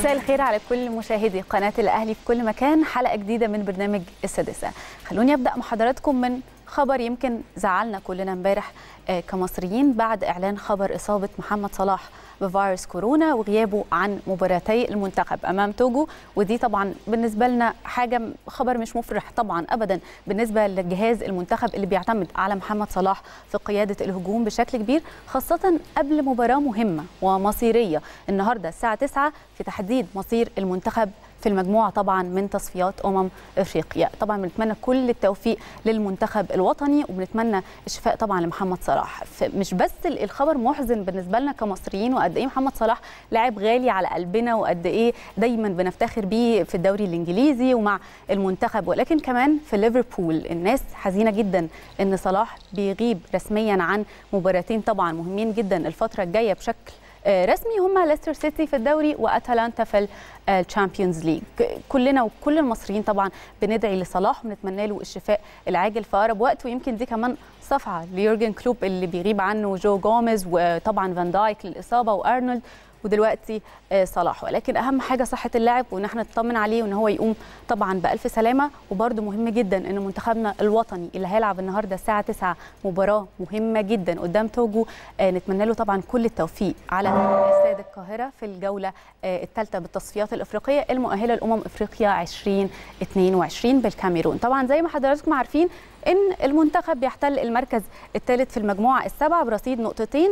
مساء الخير على كل مشاهدي قناة الأهلي في كل مكان حلقة جديدة من برنامج السادسة خلوني أبدأ مع حضراتكم من خبر يمكن زعلنا كلنا امبارح كمصريين بعد إعلان خبر إصابة محمد صلاح بفيروس كورونا وغيابه عن مباراتي المنتخب امام توجو ودي طبعا بالنسبه لنا حاجه خبر مش مفرح طبعا ابدا بالنسبه للجهاز المنتخب اللي بيعتمد على محمد صلاح في قياده الهجوم بشكل كبير خاصه قبل مباراه مهمه ومصيريه النهارده الساعه 9 في تحديد مصير المنتخب في المجموعه طبعا من تصفيات امم افريقيا طبعا بنتمنى كل التوفيق للمنتخب الوطني وبنتمنى الشفاء طبعا لمحمد صلاح مش بس الخبر محزن بالنسبه لنا كمصريين وقد ايه محمد صلاح لاعب غالي على قلبنا وقد ايه دايما بنفتخر بيه في الدوري الانجليزي ومع المنتخب ولكن كمان في ليفربول الناس حزينه جدا ان صلاح بيغيب رسميا عن مباراتين طبعا مهمين جدا الفتره الجايه بشكل رسمي هم ليستر سيتي في الدوري واتلانتا في الشامبيونز ليج كلنا وكل المصريين طبعا بندعي لصلاح ونتمنى له الشفاء العاجل في اقرب وقت ويمكن دي كمان صفعه ليورجن كلوب اللي بيغيب عنه جو جوميز وطبعا فان دايك للاصابه وارنولد ودلوقتي صلاح ولكن اهم حاجه صحه اللاعب وان احنا نطمن عليه وان هو يقوم طبعا بالف سلامه وبرده مهم جدا ان منتخبنا الوطني اللي هيلعب النهارده الساعه 9 مباراه مهمه جدا قدام توجو نتمنى له طبعا كل التوفيق على استاد القاهره في الجوله الثالثه بالتصفيات الافريقيه المؤهله لامم افريقيا 2022 بالكاميرون طبعا زي ما حضراتكم عارفين ان المنتخب بيحتل المركز الثالث في المجموعه السبعه برصيد نقطتين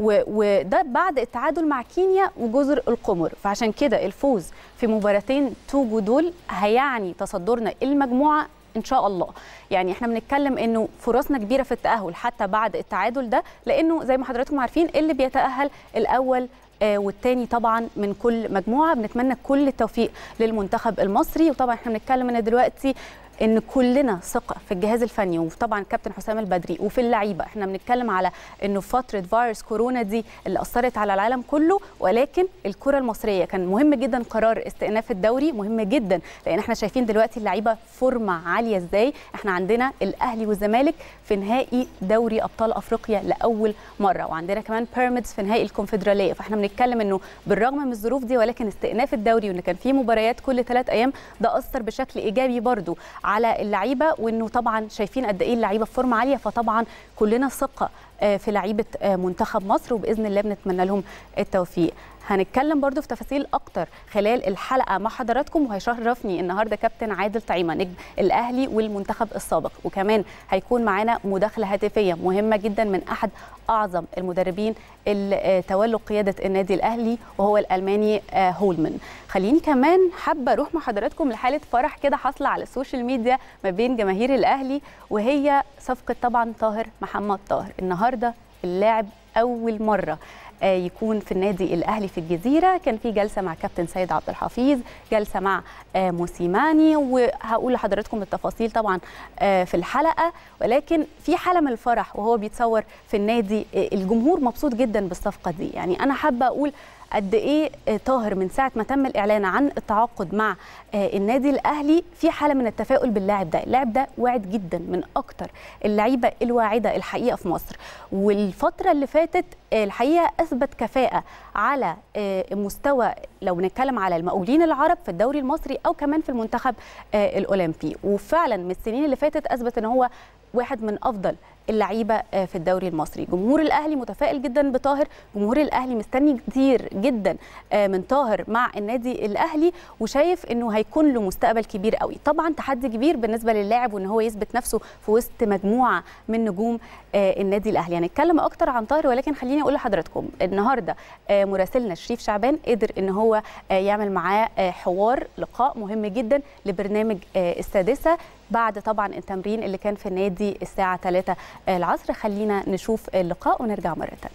وده بعد التعادل مع كينيا وجزر القمر فعشان كده الفوز في مباراتين توجو دول هيعني تصدرنا المجموعه ان شاء الله يعني احنا بنتكلم انه فرصنا كبيره في التاهل حتى بعد التعادل ده لانه زي ما حضراتكم عارفين اللي بيتاهل الاول والتاني طبعا من كل مجموعه بنتمنى كل التوفيق للمنتخب المصري وطبعا احنا بنتكلم ان دلوقتي ان كلنا ثقه في الجهاز الفني وطبعا كابتن حسام البدري وفي اللعيبه احنا بنتكلم على انه فتره فيروس كورونا دي اللي اثرت على العالم كله ولكن الكره المصريه كان مهم جدا قرار استئناف الدوري مهم جدا لان احنا شايفين دلوقتي اللعيبه فورمه عاليه ازاي احنا عندنا الاهلي والزمالك في نهائي دوري ابطال افريقيا لاول مره وعندنا كمان بيراميدز في نهائي الكونفدراليه فاحنا بنتكلم انه بالرغم من الظروف دي ولكن استئناف الدوري وان كان في مباريات كل ثلاث ايام ده اثر بشكل ايجابي برده على اللعيبه وانه طبعا شايفين قد ايه اللعيبه في فورمه عاليه فطبعا كلنا ثقه في لعيبه منتخب مصر وباذن الله بنتمنى لهم التوفيق هنتكلم برضو في تفاصيل اكتر خلال الحلقه مع حضراتكم وهيشرفني النهارده كابتن عادل طعيمه نجم الاهلي والمنتخب السابق وكمان هيكون معانا مداخله هاتفيه مهمه جدا من احد اعظم المدربين اللي تولوا قياده النادي الاهلي وهو الالماني هولمان خليني كمان حابه اروح مع حضراتكم لحاله فرح كده حاصله على السوشيال ميديا ما بين جماهير الاهلي وهي صفقه طبعا طاهر محمد طاهر النهارده اللاعب اول مره يكون في النادي الاهلي في الجزيره كان في جلسه مع كابتن سيد عبد الحفيظ جلسه مع موسيماني وهقول لحضراتكم التفاصيل طبعا في الحلقه ولكن في حاله من الفرح وهو بيتصور في النادي الجمهور مبسوط جدا بالصفقه دي يعني انا حابه اقول قد ايه طاهر من ساعه ما تم الاعلان عن التعاقد مع النادي الاهلي في حاله من التفاؤل باللاعب ده اللاعب ده واعد جدا من اكتر اللعيبه الواعده الحقيقه في مصر والفتره اللي فاتت الحقيقه اثبت كفاءه على مستوى لو بنتكلم على المقاولين العرب في الدوري المصري او كمان في المنتخب الاولمبي وفعلا من السنين اللي فاتت اثبت ان هو واحد من افضل اللعيبه في الدوري المصري جمهور الاهلي متفائل جدا بطاهر جمهور الاهلي مستني كتير جدا من طاهر مع النادي الاهلي وشايف انه هيكون له مستقبل كبير قوي طبعا تحدي كبير بالنسبه للاعب وان هو يثبت نفسه في وسط مجموعه من نجوم النادي الاهلي هنتكلم يعني اكتر عن طاهر ولكن خليني اقول لحضراتكم النهارده مراسلنا شريف شعبان قدر ان هو يعمل معاه حوار لقاء مهم جدا لبرنامج السادسه بعد طبعا التمرين اللي كان في النادي الساعه 3 العصر خلينا نشوف اللقاء ونرجع مره ثانيه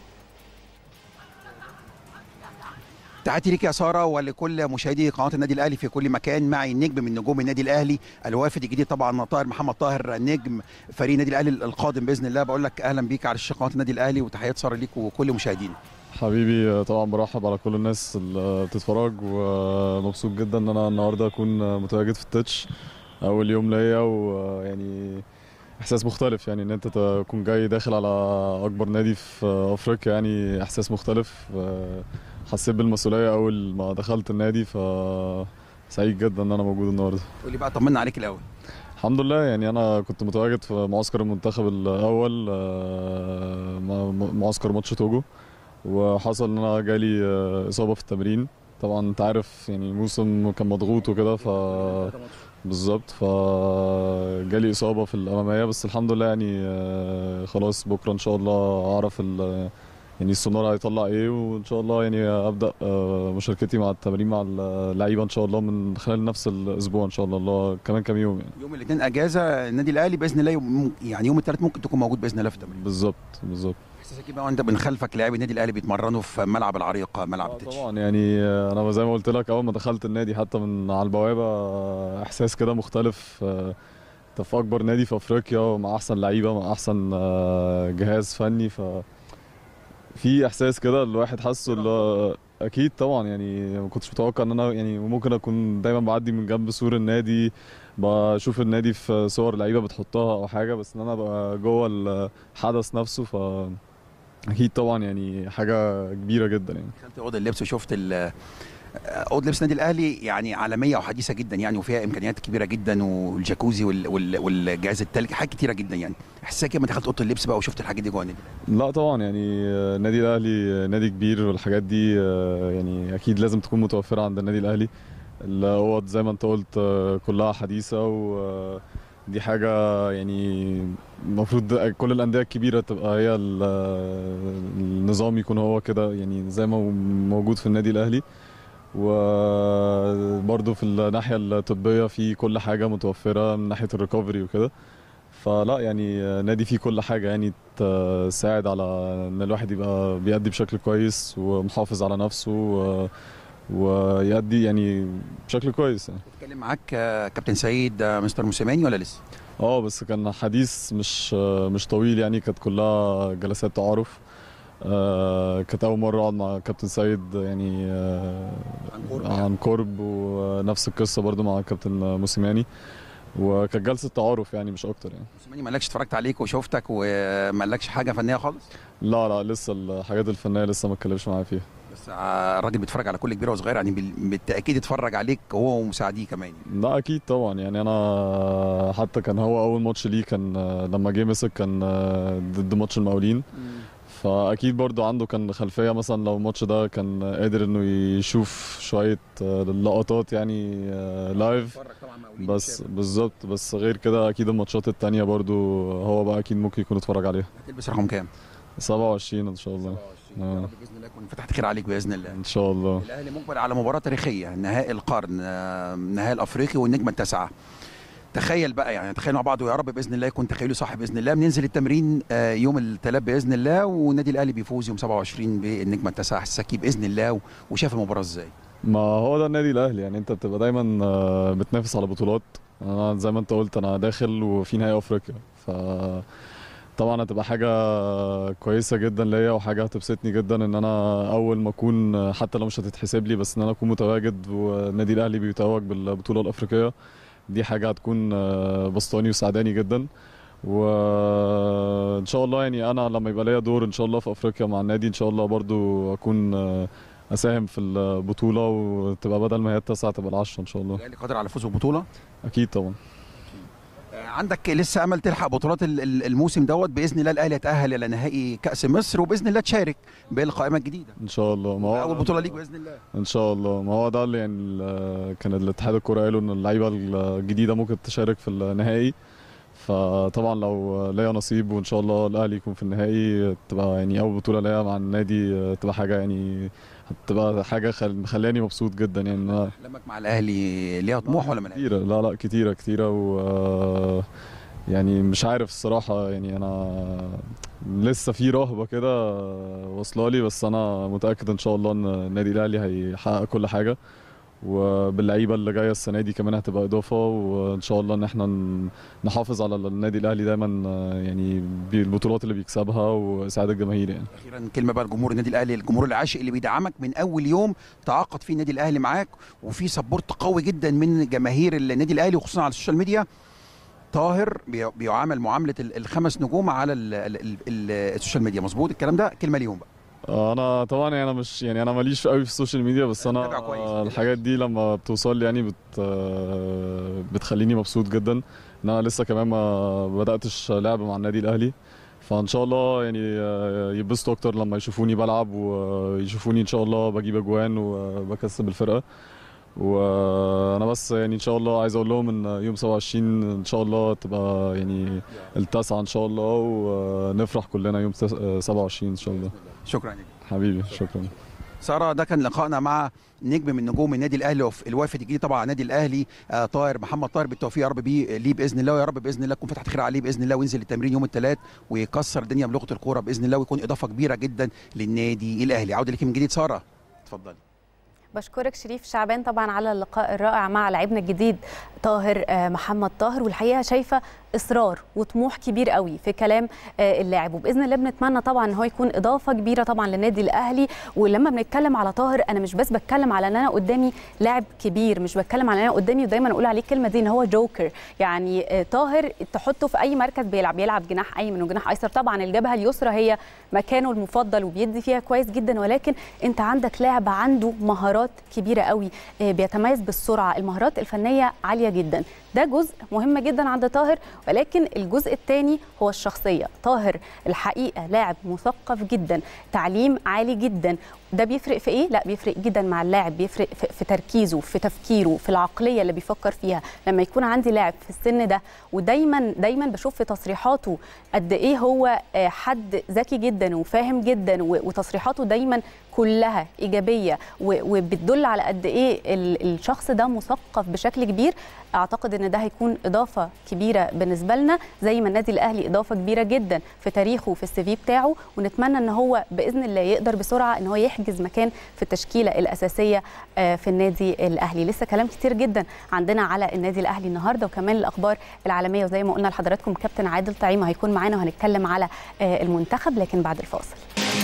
تحياتي ليك يا ساره ولكل مشاهدي قناه النادي الاهلي في كل مكان معي نجم من نجوم النادي الاهلي الوافد الجديد طبعا طاهر محمد طاهر نجم فريق النادي الاهلي القادم باذن الله بقول لك اهلا بيك على شاشه قناه النادي الاهلي وتحيات ساره ليك وكل مشاهدينا حبيبي طبعا برحب على كل الناس اللي بتتفرج ومبسوط جدا ان انا النهارده اكون متواجد في التتش اول يوم ليا ويعني احساس مختلف يعني ان انت تكون جاي داخل على اكبر نادي في افريقيا يعني احساس مختلف حسيت بالمسؤوليه اول ما دخلت النادي ف سعيد جدا ان انا موجود النهارده قول لي بقى طمنا عليك الاول الحمد لله يعني انا كنت متواجد في معسكر المنتخب الاول آه، م- معسكر ماتش توجو وحصل ان انا جالي آه، اصابه في التمرين طبعا انت عارف يعني موسم كان مضغوط وكده ف بالظبط فجالي اصابه في الاماميه بس الحمد لله يعني آه، خلاص بكره ان شاء الله اعرف ال- يعني السونار هيطلع ايه وان شاء الله يعني ابدا آه، مشاركتي مع التمرين مع اللعيبه ان شاء الله من خلال نفس الاسبوع ان شاء الله الله كمان كام يوم يعني يوم الاثنين اجازه النادي الاهلي باذن الله يوم يعني يوم الثلاث ممكن تكون موجود باذن الله في التمرين بالظبط بالظبط احساسك ايه بقى وانت من خلفك لاعبي النادي الاهلي بيتمرنوا في ملعب العريق ملعب آه التتش طبعا يعني آه، انا زي ما قلت لك اول ما دخلت النادي حتى من على البوابه آه، احساس كده مختلف آه، انت في اكبر نادي في افريقيا ومع احسن لعيبه مع احسن آه، جهاز فني ف في احساس كده الواحد حاسه اللي هو اكيد طبعا يعني ما كنتش متوقع ان انا يعني ممكن اكون دايما بعدي من جنب سور النادي بشوف النادي في صور لعيبه بتحطها او حاجه بس ان انا ابقى جوه الحدث نفسه ف اكيد طبعا يعني حاجه كبيره جدا يعني دخلت اوضه اللبس وشفت ال- اوضه لبس النادي الاهلي يعني عالميه وحديثه جدا يعني وفيها امكانيات كبيره جدا والجاكوزي وال- وال- والجهاز التلج حاجات كتيره جدا يعني احساسك لما دخلت اوضه اللبس بقى وشفت الحاجات دي جوه النادي لا طبعا يعني آه، النادي الاهلي نادي كبير والحاجات دي آه، يعني اكيد لازم تكون متوفره عند النادي الاهلي الاوض زي ما انت قلت آه، كلها حديثه ودي حاجه يعني المفروض كل الانديه الكبيره تبقى هي ال- النظام يكون هو كده يعني زي ما هو موجود في النادي الاهلي وبرضه في الناحيه الطبيه في كل حاجه متوفره من ناحيه الريكفري وكده فلا يعني نادي فيه كل حاجه يعني تساعد على ان الواحد يبقى بيأدي بشكل كويس ومحافظ على نفسه و- ويأدي يعني بشكل كويس يعني. اتكلم معاك آه، كابتن سعيد آه، مستر موسيماني ولا لسه؟ اه بس كان حديث مش مش طويل يعني كانت كلها جلسات تعارف آه، كانت اول مره اقعد مع كابتن سيد يعني آه، عن قرب يعني. عن قرب ونفس القصه برضو مع كابتن موسيماني وكانت جلسه تعارف يعني مش اكتر يعني موسيماني ما قالكش اتفرجت عليك وشفتك وما قالكش حاجه فنيه خالص؟ لا لا لسه الحاجات الفنيه لسه ما اتكلمش معايا فيها بس آه، الراجل بيتفرج على كل كبيره وصغيره يعني بال- بالتاكيد اتفرج عليك هو ومساعديه كمان يعني. لا اكيد طبعا يعني انا حتى كان هو اول ماتش ليه كان لما جه مسك كان ضد ماتش المقاولين فاكيد برضو عنده كان خلفيه مثلا لو الماتش ده كان قادر انه يشوف شويه لقطات يعني لايف اتفرج طبعا مقاولين بس شاف. بالظبط بس غير كده اكيد الماتشات التانية برضو هو بقى اكيد ممكن يكون اتفرج عليها هتلبس رقم كام؟ 27 ان شاء الله 27 يا آه. رب باذن الله يكون فتحت خير عليك باذن الله ان شاء الله الاهلي مقبل على مباراه تاريخيه نهائي القرن آه، نهائي الافريقي والنجمه التاسعه تخيل بقى يعني تخيل مع بعض ويا رب باذن الله يكون تخيله صح باذن الله بننزل التمرين آه، يوم الثلاث باذن الله والنادي الاهلي بيفوز يوم 27 بالنجمه التاسعه السكي باذن الله و- وشاف المباراه ازاي ما هو ده النادي الاهلي يعني انت بتبقى دايما آه، بتنافس على بطولات انا زي ما انت قلت انا داخل وفي نهائي افريقيا ف طبعا هتبقى حاجه كويسه جدا ليا وحاجه هتبسطني جدا ان انا اول ما اكون حتى لو مش هتتحسب لي بس ان انا اكون متواجد والنادي الاهلي بيتوج بالبطوله الافريقيه دي حاجه هتكون آه، بسطاني وسعداني جدا وان شاء الله يعني انا لما يبقى ليا دور ان شاء الله في افريقيا مع النادي ان شاء الله برضو اكون آه، اساهم في البطوله وتبقى بدل ما هي التسعه تبقى العشره ان شاء الله الاهلي قادر على الفوز بالبطوله اكيد طبعا آه، عندك لسه امل تلحق بطولات ال- ال- الموسم دوت باذن الله الاهلي يتاهل الى نهائي كاس مصر وباذن الله تشارك بالقائمه الجديده ان شاء الله ما هو اول بطوله ليك باذن الله ان شاء الله ما هو ده اللي يعني ال- كان الاتحاد الكوره قالوا ان اللعيبه الجديده ممكن تشارك في النهائي فطبعا لو ليا نصيب وان شاء الله الاهلي يكون في النهائي تبقى يعني اول بطوله ليا مع النادي تبقى حاجه يعني هتبقى حاجه خل- مخلاني مبسوط جدا يعني إن أنا احلامك مع الاهلي ليها طموح ولا ملهاش؟ كتيرة لا لا كتيرة كتيرة و يعني مش عارف الصراحة يعني أنا لسه في رهبة كده واصلة لي بس أنا متأكد إن شاء الله إن النادي الأهلي هيحقق كل حاجة وباللعيبة اللي جاية السنة دي كمان هتبقى إضافة وإن شاء الله إن إحنا ن- نحافظ على النادي الأهلي دايما يعني بالبطولات اللي بيكسبها وإسعاد الجماهير يعني اخيرا كلمه بقى لجمهور النادي الاهلي الجمهور العاشق اللي بيدعمك من اول يوم تعاقد فيه النادي الاهلي معاك وفي سبورت قوي جدا من جماهير النادي الاهلي وخصوصا على السوشيال ميديا طاهر بي- بيعامل معامله ال- الخمس نجوم على ال ال ال ال السوشيال ميديا مظبوط الكلام ده كلمه ليهم بقى انا طبعا يعني انا مش يعني انا ماليش قوي في السوشيال ميديا بس انا متابع كويس. الحاجات دي لما بتوصل لي يعني بت آه، بتخليني مبسوط جدا ان انا لسه كمان ما بداتش لعب مع النادي الاهلي فان شاء الله يعني آه، يتبسطوا اكتر لما يشوفوني بلعب ويشوفوني ان شاء الله بجيب اجوان وبكسب الفرقه وانا بس يعني ان شاء الله عايز اقول لهم ان يوم 27 ان شاء الله تبقى يعني التاسعه ان شاء الله ونفرح كلنا يوم 27 ان شاء الله شكرا لك حبيبي شكرا ساره ده كان لقائنا مع نجم من نجوم النادي الاهلي وف- الوافد الجديد طبعا على النادي الاهلي آه طاهر محمد طاهر بالتوفيق يا رب بيه ليه باذن الله ويا رب باذن الله تكون فتحت خير عليه باذن الله وينزل التمرين يوم الثلاث ويكسر الدنيا بلغه الكوره باذن الله ويكون اضافه كبيره جدا للنادي الاهلي عوده لك من جديد ساره اتفضلي بشكرك شريف شعبان طبعا على اللقاء الرائع مع لاعبنا الجديد طاهر آه، محمد طاهر والحقيقه شايفه اصرار وطموح كبير قوي في كلام آه، اللاعب وباذن الله بنتمنى طبعا ان هو يكون اضافه كبيره طبعا للنادي الاهلي ولما بنتكلم على طاهر انا مش بس بتكلم على ان انا قدامي لاعب كبير مش بتكلم على ان انا قدامي ودايما اقول عليه الكلمه دي ان هو جوكر يعني آه، طاهر تحطه في اي مركز بيلعب يلعب جناح ايمن وجناح ايسر طبعا الجبهه اليسرى هي مكانه المفضل وبيدي فيها كويس جدا ولكن انت عندك لاعب عنده مهارات كبيره قوي آه، بيتميز بالسرعه المهارات الفنيه عاليه جدا ده جزء مهم جدا عند طاهر ولكن الجزء الثاني هو الشخصيه طاهر الحقيقه لاعب مثقف جدا تعليم عالي جدا ده بيفرق في ايه لا بيفرق جدا مع اللاعب بيفرق في في تركيزه في تفكيره في العقليه اللي بيفكر فيها لما يكون عندي لاعب في السن ده ودايما دايما بشوف في تصريحاته قد ايه هو آه، حد ذكي جدا وفاهم جدا و- وتصريحاته دايما كلها ايجابيه و- وبتدل على قد ايه ال- الشخص ده مثقف بشكل كبير اعتقد ان ده هيكون اضافه كبيره بالنسبه لنا زي ما النادي الاهلي اضافه كبيره جدا في تاريخه وفي السي في بتاعه ونتمنى ان هو باذن الله يقدر بسرعه ان هو يحجز مكان في التشكيله الاساسيه آه، في النادي الاهلي لسه كلام كتير جدا عندنا على النادي الاهلي النهارده وكمان الاخبار العالميه وزي ما قلنا لحضراتكم كابتن عادل طعيمه هيكون معانا وهنتكلم على آه، المنتخب لكن بعد الفاصل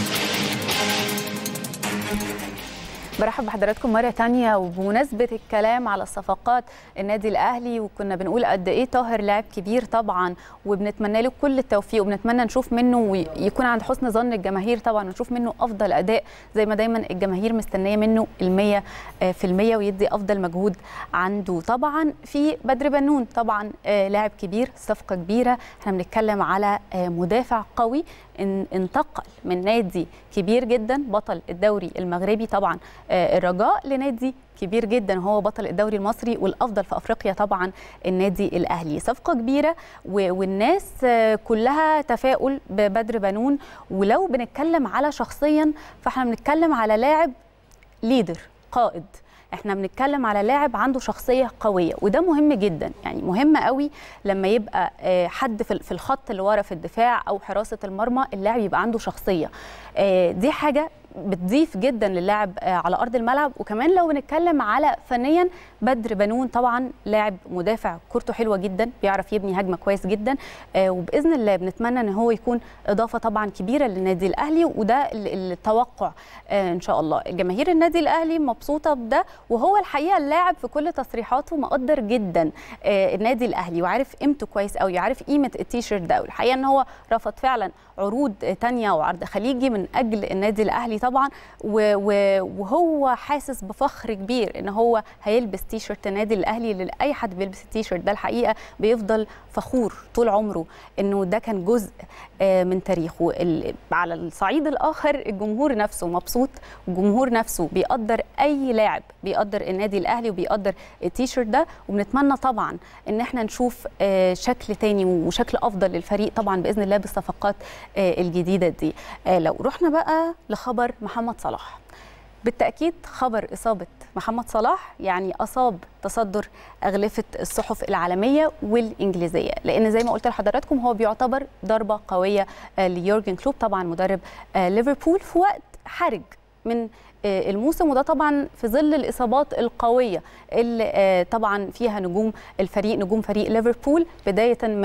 برحب بحضراتكم مرة تانية وبمناسبة الكلام على الصفقات النادي الأهلي وكنا بنقول قد إيه طاهر لاعب كبير طبعا وبنتمنى له كل التوفيق وبنتمنى نشوف منه ويكون عند حسن ظن الجماهير طبعا ونشوف منه أفضل أداء زي ما دايما الجماهير مستنية منه المية آه، في المية ويدي أفضل مجهود عنده طبعا في بدر بنون طبعا آه، لاعب كبير صفقة كبيرة احنا بنتكلم على آه، مدافع قوي ان- انتقل من نادي كبير جدا بطل الدوري المغربي طبعا آه، الرجاء لنادي كبير جدا هو بطل الدوري المصري والافضل في افريقيا طبعا النادي الاهلي صفقه كبيره و- والناس آه، كلها تفاؤل ببدر بنون ولو بنتكلم على شخصيا فاحنا بنتكلم على لاعب ليدر قائد احنا بنتكلم على لاعب عنده شخصيه قويه وده مهم جدا يعني مهم قوي لما يبقى آه، حد في في الخط اللي ورا في الدفاع او حراسه المرمى اللاعب يبقى عنده شخصيه آه، دي حاجه بتضيف جدا للاعب آه، على ارض الملعب وكمان لو بنتكلم على فنيا بدر بنون طبعا لاعب مدافع كورته حلوه جدا بيعرف يبني هجمه كويس جدا آه، وباذن الله بنتمنى ان هو يكون اضافه طبعا كبيره للنادي الاهلي وده ال- التوقع آه، ان شاء الله جماهير النادي الاهلي مبسوطه بده وهو الحقيقه اللاعب في كل تصريحاته مقدر جدا آه، النادي الاهلي وعارف قيمته كويس قوي عارف قيمه التيشيرت ده والحقيقه ان هو رفض فعلا عروض آه، تانية وعرض خليجي من اجل النادي الاهلي طبعا و- و- وهو حاسس بفخر كبير ان هو هيلبس تيشيرت النادي الاهلي اللي اي حد بيلبس التيشيرت ده الحقيقه بيفضل فخور طول عمره انه ده كان جزء آه، من تاريخه ال- على الصعيد الاخر الجمهور نفسه مبسوط والجمهور نفسه بيقدر اي لاعب بيقدر النادي الاهلي وبيقدر التيشيرت ده وبنتمنى طبعا ان احنا نشوف آه، شكل تاني وشكل افضل للفريق طبعا باذن الله بالصفقات آه، الجديده دي آه، لو رحنا بقى لخبر محمد صلاح بالتأكيد خبر إصابة محمد صلاح يعني أصاب تصدر أغلفة الصحف العالمية والإنجليزية لأن زي ما قلت لحضراتكم هو بيعتبر ضربة قوية آه، ليورجن كلوب طبعا مدرب آه، ليفربول في وقت حرج من آه، الموسم وده طبعا في ظل الاصابات القويه اللي آه، طبعا فيها نجوم الفريق نجوم فريق ليفربول بدايه من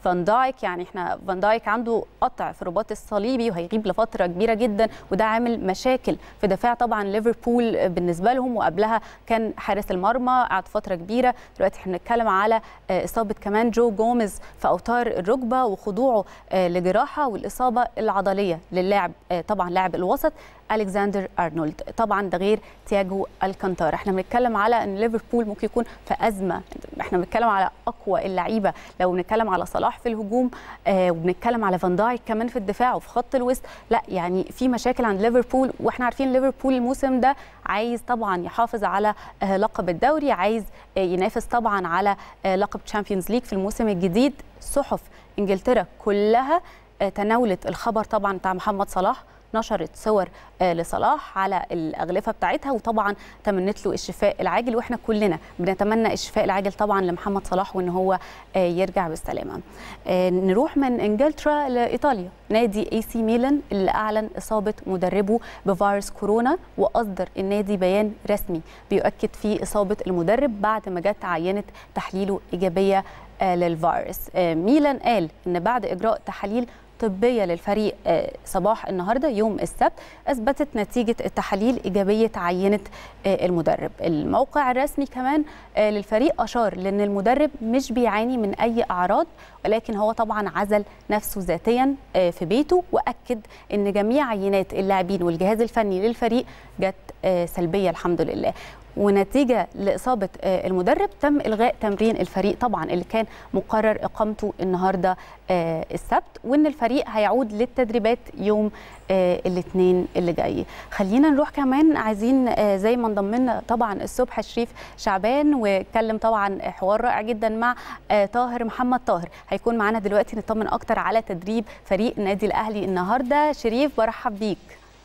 فان دايك يعني احنا فان دايك عنده قطع في الرباط الصليبي وهيغيب لفتره كبيره جدا وده عامل مشاكل في دفاع طبعا ليفربول بالنسبه لهم وقبلها كان حارس المرمى قعد فتره كبيره دلوقتي احنا بنتكلم على اصابه كمان جو جوميز في اوتار الركبه وخضوعه لجراحه والاصابه العضليه للاعب طبعا لاعب الوسط الكسندر ارنولد طبعا ده غير تياجو الكانتارا احنا بنتكلم على ان ليفربول ممكن يكون في ازمه احنا بنتكلم على اقوى اللعيبه لو بنتكلم على صلاح في الهجوم آه وبنتكلم على فان دايك كمان في الدفاع وفي خط الوسط لا يعني في مشاكل عند ليفربول واحنا عارفين ليفربول الموسم ده عايز طبعا يحافظ على آه لقب الدوري عايز آه ينافس طبعا على آه لقب تشامبيونز ليج في الموسم الجديد صحف انجلترا كلها آه تناولت الخبر طبعا بتاع محمد صلاح نشرت صور لصلاح على الاغلفه بتاعتها وطبعا تمنت له الشفاء العاجل واحنا كلنا بنتمنى الشفاء العاجل طبعا لمحمد صلاح وان هو يرجع بالسلامه. نروح من انجلترا لايطاليا نادي اي سي ميلان اللي اعلن اصابه مدربه بفيروس كورونا واصدر النادي بيان رسمي بيؤكد فيه اصابه المدرب بعد ما جت عينه تحليله ايجابيه للفيروس. ميلان قال ان بعد اجراء تحاليل طبيه للفريق صباح النهارده يوم السبت اثبتت نتيجه التحاليل ايجابيه عينه المدرب الموقع الرسمي كمان للفريق اشار لان المدرب مش بيعاني من اي اعراض ولكن هو طبعا عزل نفسه ذاتيا في بيته واكد ان جميع عينات اللاعبين والجهاز الفني للفريق جت سلبيه الحمد لله ونتيجة لإصابة المدرب تم إلغاء تمرين الفريق طبعا اللي كان مقرر إقامته النهاردة السبت وإن الفريق هيعود للتدريبات يوم الاثنين اللي جاي خلينا نروح كمان عايزين زي ما انضم لنا طبعا الصبح شريف شعبان واتكلم طبعا حوار رائع جدا مع طاهر محمد طاهر هيكون معانا دلوقتي نطمن اكتر على تدريب فريق النادي الاهلي النهارده شريف برحب بيك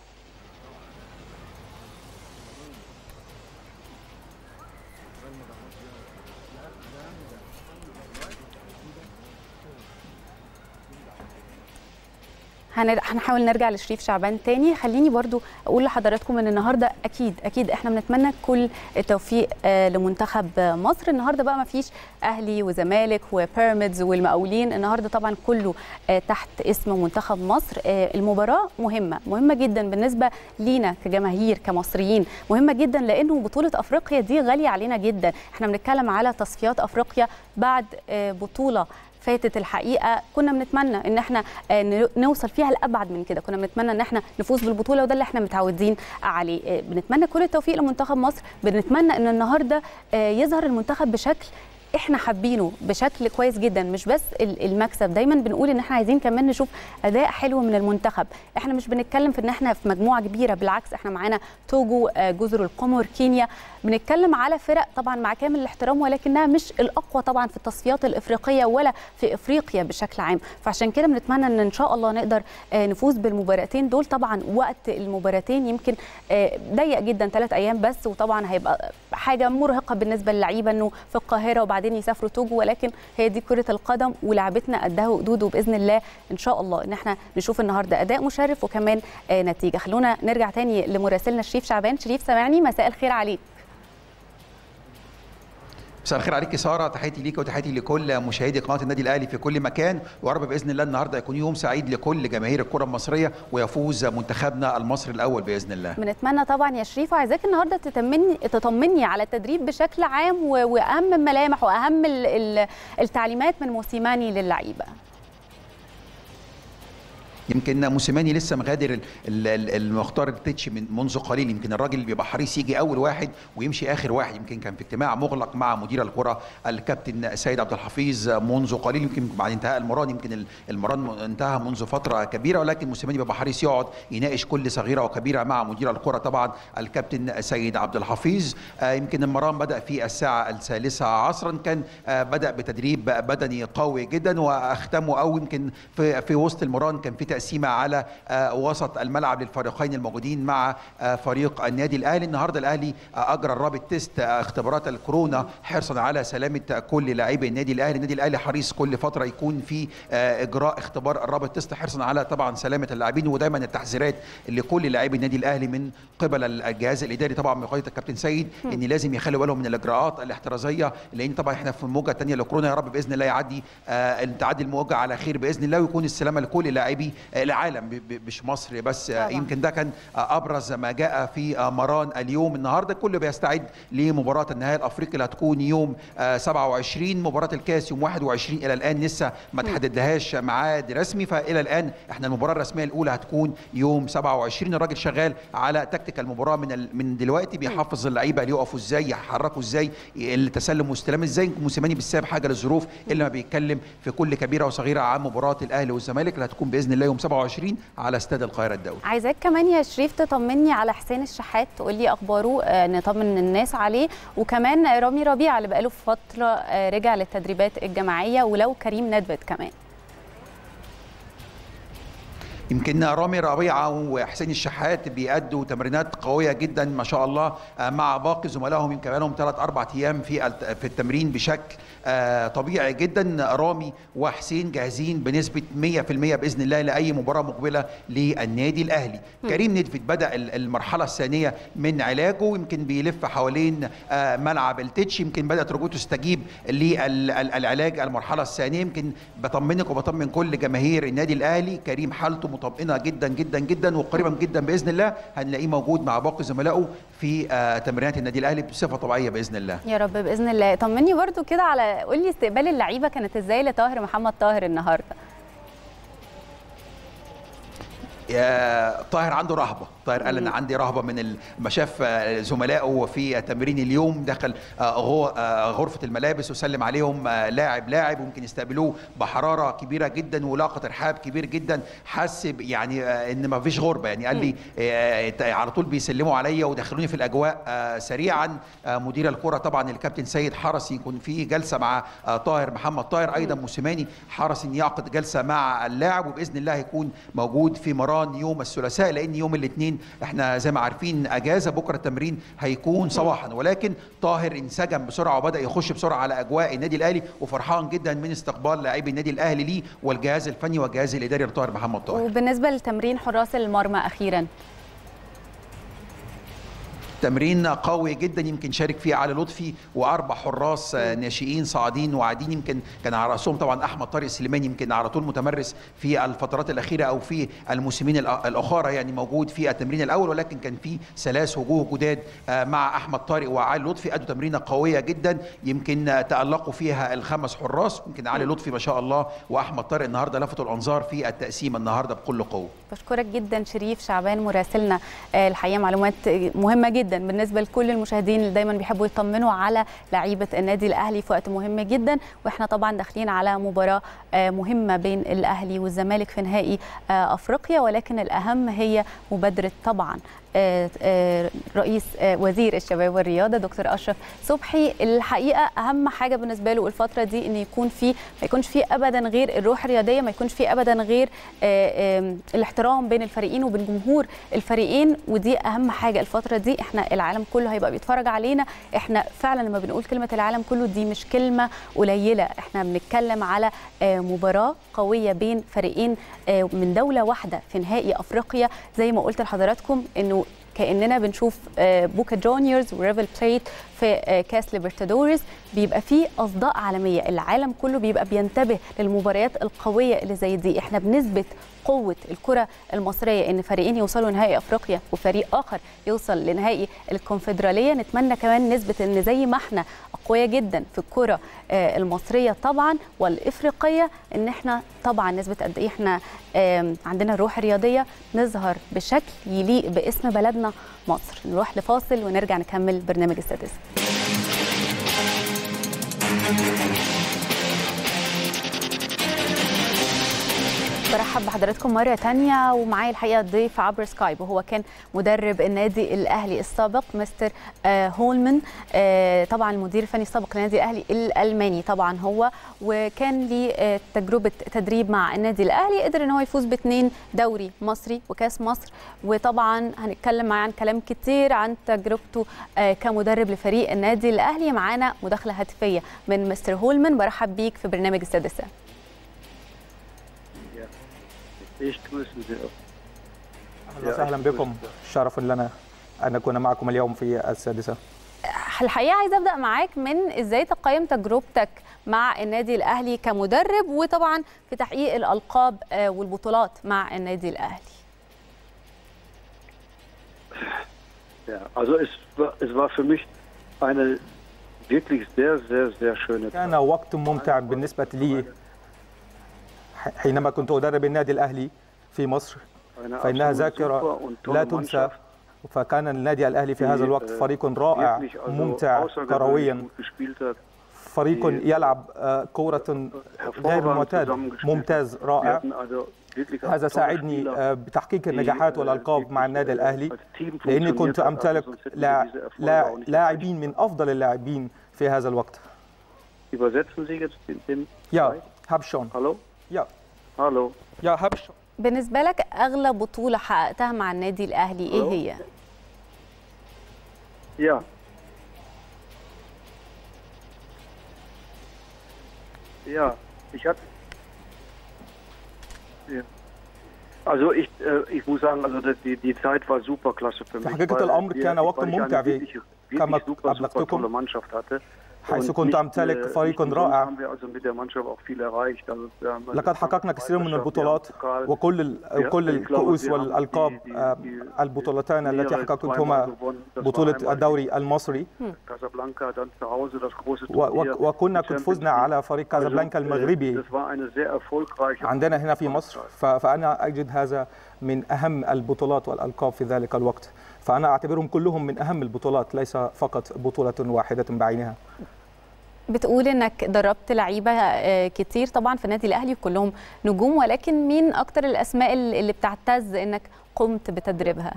هنحاول نرجع لشريف شعبان تاني خليني برضو اقول لحضراتكم ان النهارده اكيد اكيد احنا بنتمنى كل التوفيق لمنتخب مصر النهارده بقى ما فيش اهلي وزمالك وبيراميدز والمقاولين النهارده طبعا كله تحت اسم منتخب مصر المباراه مهمه مهمه جدا بالنسبه لينا كجماهير كمصريين مهمه جدا لانه بطوله افريقيا دي غاليه علينا جدا احنا بنتكلم على تصفيات افريقيا بعد بطوله فاتت الحقيقه كنا بنتمنى ان احنا نوصل فيها لابعد من كده كنا بنتمنى ان احنا نفوز بالبطوله وده اللي احنا متعودين عليه بنتمنى كل التوفيق لمنتخب مصر بنتمنى ان النهارده يظهر المنتخب بشكل احنا حابينه بشكل كويس جدا مش بس المكسب دايما بنقول ان احنا عايزين كمان نشوف اداء حلو من المنتخب احنا مش بنتكلم في ان احنا في مجموعه كبيره بالعكس احنا معانا توجو جزر القمر كينيا بنتكلم على فرق طبعا مع كامل الاحترام ولكنها مش الاقوى طبعا في التصفيات الافريقيه ولا في افريقيا بشكل عام فعشان كده بنتمنى ان ان شاء الله نقدر نفوز بالمباراتين دول طبعا وقت المباراتين يمكن ضيق جدا ثلاث ايام بس وطبعا هيبقى حاجه مرهقه بالنسبه للعيبه انه في القاهره وبعدين يسافروا توجو ولكن هي دي كره القدم ولعبتنا قدها وقدود وباذن الله ان شاء الله ان احنا نشوف النهارده اداء مشرف وكمان نتيجه خلونا نرجع تاني لمراسلنا شريف شعبان شريف سامعني مساء الخير عليك مساء الخير عليك ساره تحياتي ليك وتحياتي لكل مشاهدي قناه النادي الاهلي في كل مكان ويا رب باذن الله النهارده يكون يوم سعيد لكل جماهير الكره المصريه ويفوز منتخبنا المصري الاول باذن الله بنتمنى طبعا يا شريف وعايزاك النهارده تطمني تطمني على التدريب بشكل عام واهم الملامح واهم التعليمات من موسيماني للعيبه يمكن موسيماني لسه مغادر المختار التتش من منذ قليل يمكن الراجل بيبقى حريص يجي اول واحد ويمشي اخر واحد يمكن كان في اجتماع مغلق مع مدير الكره الكابتن سيد عبد الحفيظ منذ قليل يمكن بعد انتهاء المران يمكن المران انتهى منذ فتره كبيره ولكن موسيماني بيبقى حريص يقعد يناقش كل صغيره وكبيره مع مدير الكره طبعا الكابتن سيد عبد الحفيظ يمكن المران بدا في الساعه الثالثه عصرا كان بدا بتدريب بدني قوي جدا واختمه او يمكن في في وسط المران كان في تقسيمه على وسط الملعب للفريقين الموجودين مع فريق النادي الاهلي النهارده الاهلي اجرى الرابط تيست اختبارات الكورونا حرصا على سلامه كل لاعبي النادي الاهلي النادي الاهلي حريص كل فتره يكون في اجراء اختبار الرابط تيست حرصا على طبعا سلامه اللاعبين ودايما التحذيرات لكل لاعبي النادي الاهلي من قبل الجهاز الاداري طبعا بقياده الكابتن سيد ان لازم يخلوا بالهم من الاجراءات الاحترازيه لان طبعا احنا في الموجه الثانيه لكورونا يا رب باذن الله يعدي آه تعدي الموجه على خير باذن الله ويكون السلامه لكل لاعبي العالم مش مصر بس طبعا. يمكن ده كان ابرز ما جاء في مران اليوم النهارده الكل بيستعد لمباراه النهائي الافريقي اللي هتكون يوم 27 مباراه الكاس يوم 21 الى الان لسه ما تحددلهاش ميعاد رسمي فالى الان احنا المباراه الرسميه الاولى هتكون يوم 27 الراجل شغال على تكتيك المباراه من من دلوقتي بيحفظ اللعيبه يقفوا ازاي يحركوا ازاي التسلم واستلام ازاي موسيماني بالسبب حاجه للظروف اللي ما بيتكلم في كل كبيره وصغيره عن مباراه الاهلي والزمالك اللي هتكون باذن الله يوم 27 على استاد القاهره الدولي عايزاك كمان يا شريف تطمني على حسين الشحات تقول لي اخباره آه نطمن الناس عليه وكمان رامي ربيعه اللي بقاله فتره آه رجع للتدريبات الجماعيه ولو كريم ندبت كمان يمكن رامي ربيعه وحسين الشحات بيأدوا تمرينات قويه جدا ما شاء الله مع باقي زملائهم يمكن لهم ثلاث اربع ايام في في التمرين بشكل طبيعي جدا رامي وحسين جاهزين بنسبه 100% باذن الله لاي مباراه مقبله للنادي الاهلي كريم ندفت بدا المرحله الثانيه من علاجه يمكن بيلف حوالين ملعب التتش يمكن بدات رجوته تستجيب للعلاج المرحله الثانيه يمكن بطمنك وبطمن كل جماهير النادي الاهلي كريم حالته مطمئنه جدا جدا جدا وقريبا جدا باذن الله هنلاقيه موجود مع باقي زملائه في تمرينات النادي الاهلي بصفه طبيعيه باذن الله يا رب باذن الله طمني برضو كده على قول لي استقبال اللعيبه كانت ازاي لطاهر محمد طاهر النهارده يا طاهر عنده رهبه طاهر قال انا عندي رهبه من ما شاف زملائه في تمرين اليوم دخل غرفه الملابس وسلم عليهم لاعب لاعب وممكن يستقبلوه بحراره كبيره جدا ولاقه ارحاب كبير جدا حس يعني ان ما فيش غربه يعني قال لي على طول بيسلموا عليا ودخلوني في الاجواء سريعا مدير الكره طبعا الكابتن سيد حرس يكون في جلسه مع طاهر محمد طاهر ايضا موسيماني حرس ان يعقد جلسه مع اللاعب وباذن الله هيكون موجود في مران يوم الثلاثاء لان يوم الاثنين احنا زي ما عارفين اجازه بكره التمرين هيكون صباحا ولكن طاهر انسجم بسرعه وبدا يخش بسرعه على اجواء النادي الاهلي وفرحان جدا من استقبال لاعبي النادي الاهلي ليه والجهاز الفني والجهاز الاداري لطاهر محمد طاهر وبالنسبه لتمرين حراس المرمى اخيرا تمرين قوي جدا يمكن شارك فيه علي لطفي واربع حراس ناشئين صاعدين وعادين يمكن كان على راسهم طبعا احمد طارق سليمان يمكن على طول متمرس في الفترات الاخيره او في الموسمين الاخرى يعني موجود في التمرين الاول ولكن كان في ثلاث وجوه جداد مع احمد طارق وعلي لطفي ادوا تمرينه قويه جدا يمكن تالقوا فيها الخمس حراس يمكن علي لطفي ما شاء الله واحمد طارق النهارده لفتوا الانظار في التقسيم النهارده بكل قوه بشكرك جدا شريف شعبان مراسلنا الحقيقه معلومات مهمه جدا جدا بالنسبه لكل المشاهدين اللي دايما بيحبوا يطمنوا على لعيبه النادي الاهلي في وقت مهم جدا واحنا طبعا داخلين على مباراه مهمه بين الاهلي والزمالك في نهائي افريقيا ولكن الاهم هي مبادره طبعا رئيس وزير الشباب والرياضه دكتور اشرف صبحي الحقيقه اهم حاجه بالنسبه له الفتره دي ان يكون في ما يكونش في ابدا غير الروح الرياضيه ما يكونش في ابدا غير الاحترام بين الفريقين وبين جمهور الفريقين ودي اهم حاجه الفتره دي احنا العالم كله هيبقى بيتفرج علينا احنا فعلا لما بنقول كلمه العالم كله دي مش كلمه قليله احنا بنتكلم على مباراه قويه بين فريقين من دوله واحده في نهائي افريقيا زي ما قلت لحضراتكم انه كاننا بنشوف بوكا جونيورز وريفل بليت في كاس ليبرتادوريس بيبقى فيه اصداء عالميه العالم كله بيبقى بينتبه للمباريات القويه اللي زي دي احنا بنثبت قوه الكره المصريه ان فريقين يوصلوا نهائي افريقيا وفريق اخر يوصل لنهائي الكونفدراليه نتمنى كمان نثبت ان زي ما احنا اقوياء جدا في الكره المصريه طبعا والافريقيه ان احنا طبعا نثبت قد ايه احنا عندنا الروح الرياضيه نظهر بشكل يليق باسم بلدنا مصر نروح لفاصل ونرجع نكمل برنامج السادس برحب بحضراتكم مرة تانية ومعايا الحقيقة ضيف عبر سكايب وهو كان مدرب النادي الأهلي السابق مستر آه هولمان آه طبعا المدير الفني السابق للنادي الأهلي الألماني طبعا هو وكان ليه آه تجربة تدريب مع النادي الأهلي قدر ان هو يفوز باثنين دوري مصري وكاس مصر وطبعا هنتكلم معاه عن كلام كتير عن تجربته آه كمدرب لفريق النادي الأهلي معانا مداخلة هاتفية من مستر هولمان برحب بيك في برنامج السادسة Ich grüße Sie. اهلا وسهلا بكم شرف لنا ان نكون معكم اليوم في السادسه الحقيقه عايزه ابدا معاك من ازاي تقيم تجربتك مع النادي الاهلي كمدرب وطبعا في تحقيق الالقاب والبطولات مع النادي الاهلي Ja, also es war, es war für mich eine wirklich sehr, sehr, sehr schöne كان وقت ممتع بالنسبه لي حينما كنت ادرب النادي الاهلي في مصر eine فانها absolut ذاكره super und لا tolle تنسى Mannschaft, فكان النادي الاهلي في هذا الوقت die, äh, فريق رائع wirklich also ممتع außergewöhnlich كرويا gut gespielt hat. فريق يلعب آه، كوره غير hervorragend معتاد zusammengespielt ممتاز Wir رائع hatten also wirklich auch هذا tolle ساعدني Spieler, آه، بتحقيق die, النجاحات äh, والالقاب مع wirklich, النادي äh, الاهلي als Team لاني كنت funktioniert hat, امتلك also sonst hätten wir لا diese Erfolge لا auch nicht erreicht. لاعبين من افضل اللاعبين في هذا الوقت Übersetzen Sie jetzt den, den يا هابشون Hallo? يا Hallo? يا هابشون بالنسبه لك اغلى بطوله حققتها مع النادي الاهلي ايه ألو؟ هي Ja. Ja, ich hatte. Ja. Also ich, äh, ich muss sagen, also die, die Zeit war super klasse für mich. حقيقة weil الأمر wir- كان وقت weil ich eine ممتع wirklich, كما wirklich super, super أبلغتكم. tolle Mannschaft hatte. حيث Und كنت nicht, أمتلك äh, فريق nicht umsonst رائع haben wir also mit der Mannschaft auch viel erreicht. Also wir haben لقد حققنا كثير من البطولات Pokal, وكل ال- كل الكؤوس والألقاب آه، البطولتان التي حققتهما بطولة الدوري المصري Casablanca, dann zu Hause das große و- Turnier, و- وكنا die قد Champions فزنا League. على فريق كازابلانكا Also, äh, المغربي Das war eine sehr erfolgreiche عندنا هنا في مصر ف- فأنا أجد هذا من أهم البطولات والألقاب في ذلك الوقت فأنا أعتبرهم كلهم من أهم البطولات ليس فقط بطولة واحدة بعينها بتقول انك دربت لعيبه آه، كتير طبعا في النادي الاهلي وكلهم نجوم ولكن مين اكتر الاسماء اللي اللي بتعتز انك قمت بتدريبها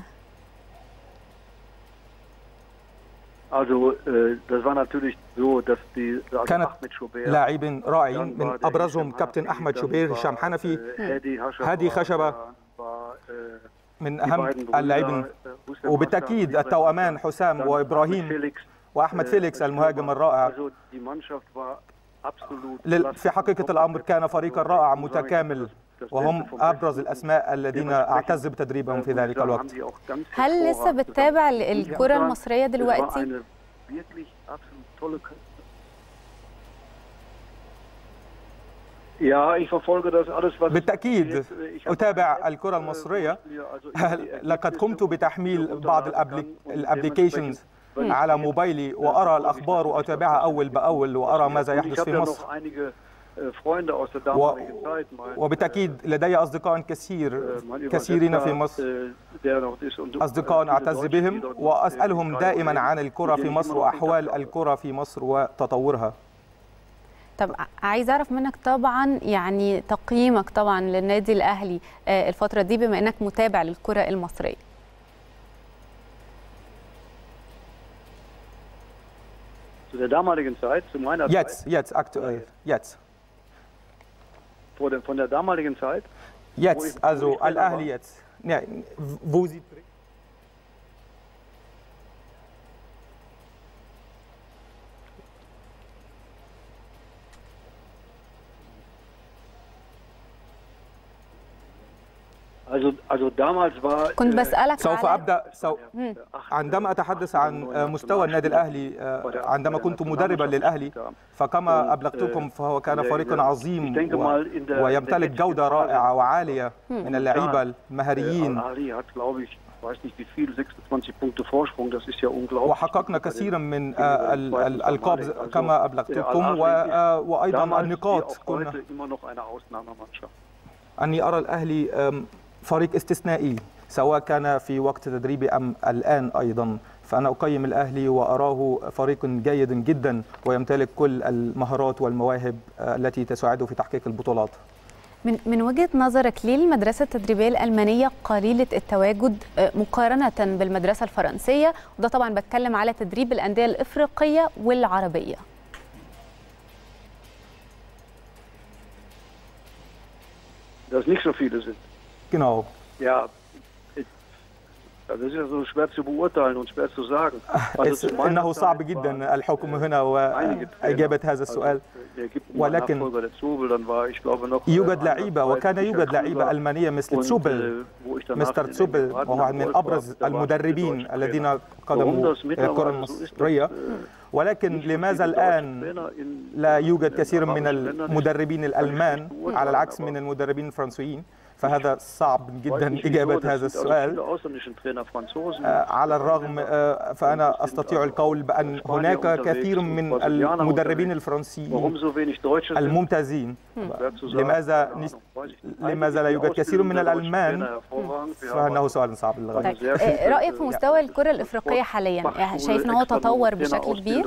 Also äh, das war natürlich so, dass die also كانت Ahmed Schober, لاعبين dann رائعين war من der أبرزهم Hisham كابتن Hanafi, أحمد dann شوبير war, هشام حنفي äh, Hadi Khashaba, هادي خشبة. war, war, äh, من die أهم beiden Brüder, اللاعبين äh, Hussein وبالتأكيد Hassan und التوأمان Ibrahim حسام Hassan, dann وإبراهيم Ahmed Felix, وأحمد äh, فيليكس المهاجم الرائع Also die Mannschaft war absolut لل- في حقيقة الأمر كان فريقا رائع متكامل وهم أبرز الأسماء الذين أعتز بتدريبهم في ذلك الوقت هل لسه بتتابع ال- الكره المصريه دلوقتي Ja, ich verfolge das alles, was بالتأكيد أتابع الكرة المصرية لقد قمت بتحميل بعض الابليكيشنز على موبايلي وأرى الأخبار وأتابعها أول بأول وأرى ماذا يحدث في مصر و- وبالتأكيد لدي أصدقاء كثير كثيرين في مصر أصدقاء أعتز بهم وأسألهم دائما عن الكرة في مصر وأحوال الكرة في مصر وتطورها طب ع- عايز اعرف منك طبعا يعني تقييمك طبعا للنادي الاهلي آه، الفتره دي بما انك متابع للكره المصريه Zu der damaligen Zeit, zu meiner Jetzt, Zeit, jetzt, aktuell, jetzt. von der, von der damaligen Zeit, Jetzt, also Al-Ahli jetzt. Ja, wo sie also, also damals war. كنت äh, بسالك سوف على أبدأ سو... عندما أتحدث عن مستوى النادي الأهلي عندما كنت مدربا للأهلي فكما أبلغتكم فهو كان فريق عظيم و... ويمتلك جودة رائعة وعالية من اللعيبة المهاريين Al-Ahli hat, glaube ich, weiß nicht wie viel, 26 Punkte Vorsprung, das ist ja unglaublich. وحققنا كثيرا من آه، ال- ال- الألقاب كما أبلغتكم و... آه، وأيضا Damals wie النقاط auch كنا heute immer noch eine Ausnahmemannschaft. أني أرى الأهلي أم، فريق استثنائي سواء كان في وقت تدريبي أم الآن أيضا فأنا أقيم الأهلي وأراه فريق جيد جدا ويمتلك كل المهارات والمواهب آه، التي تساعده في تحقيق البطولات من من وجهه نظرك ليه المدرسه التدريبيه الالمانيه قليله التواجد مقارنه بالمدرسه الفرنسيه وده طبعا بتكلم على تدريب الانديه الافريقيه والعربيه Dass nicht so viele sind. Genau. Ja, das ist ja so schwer zu beurteilen und schwer zu sagen. Also إنه صعب جدا الحكم هنا وإجابة هذا السؤال ولكن يوجد لعيبة وكان يوجد لعيبة ألمانية مثل تسوبل مستر تسوبل وهو من أبرز المدربين الذين قدموا الكرة المصرية ولكن لماذا الآن لا يوجد كثير من المدربين الألمان على العكس من المدربين الفرنسيين فهذا صعب جدا إجابة هذا السؤال على الرغم فأنا أستطيع القول بأن هناك كثير من المدربين الفرنسيين الممتازين لماذا لماذا لا يوجد كثير من الألمان فإنه سؤال صعب للغاية طيب. رأيك في مستوى الكرة الإفريقية حاليا شايف أن هو تطور بشكل كبير؟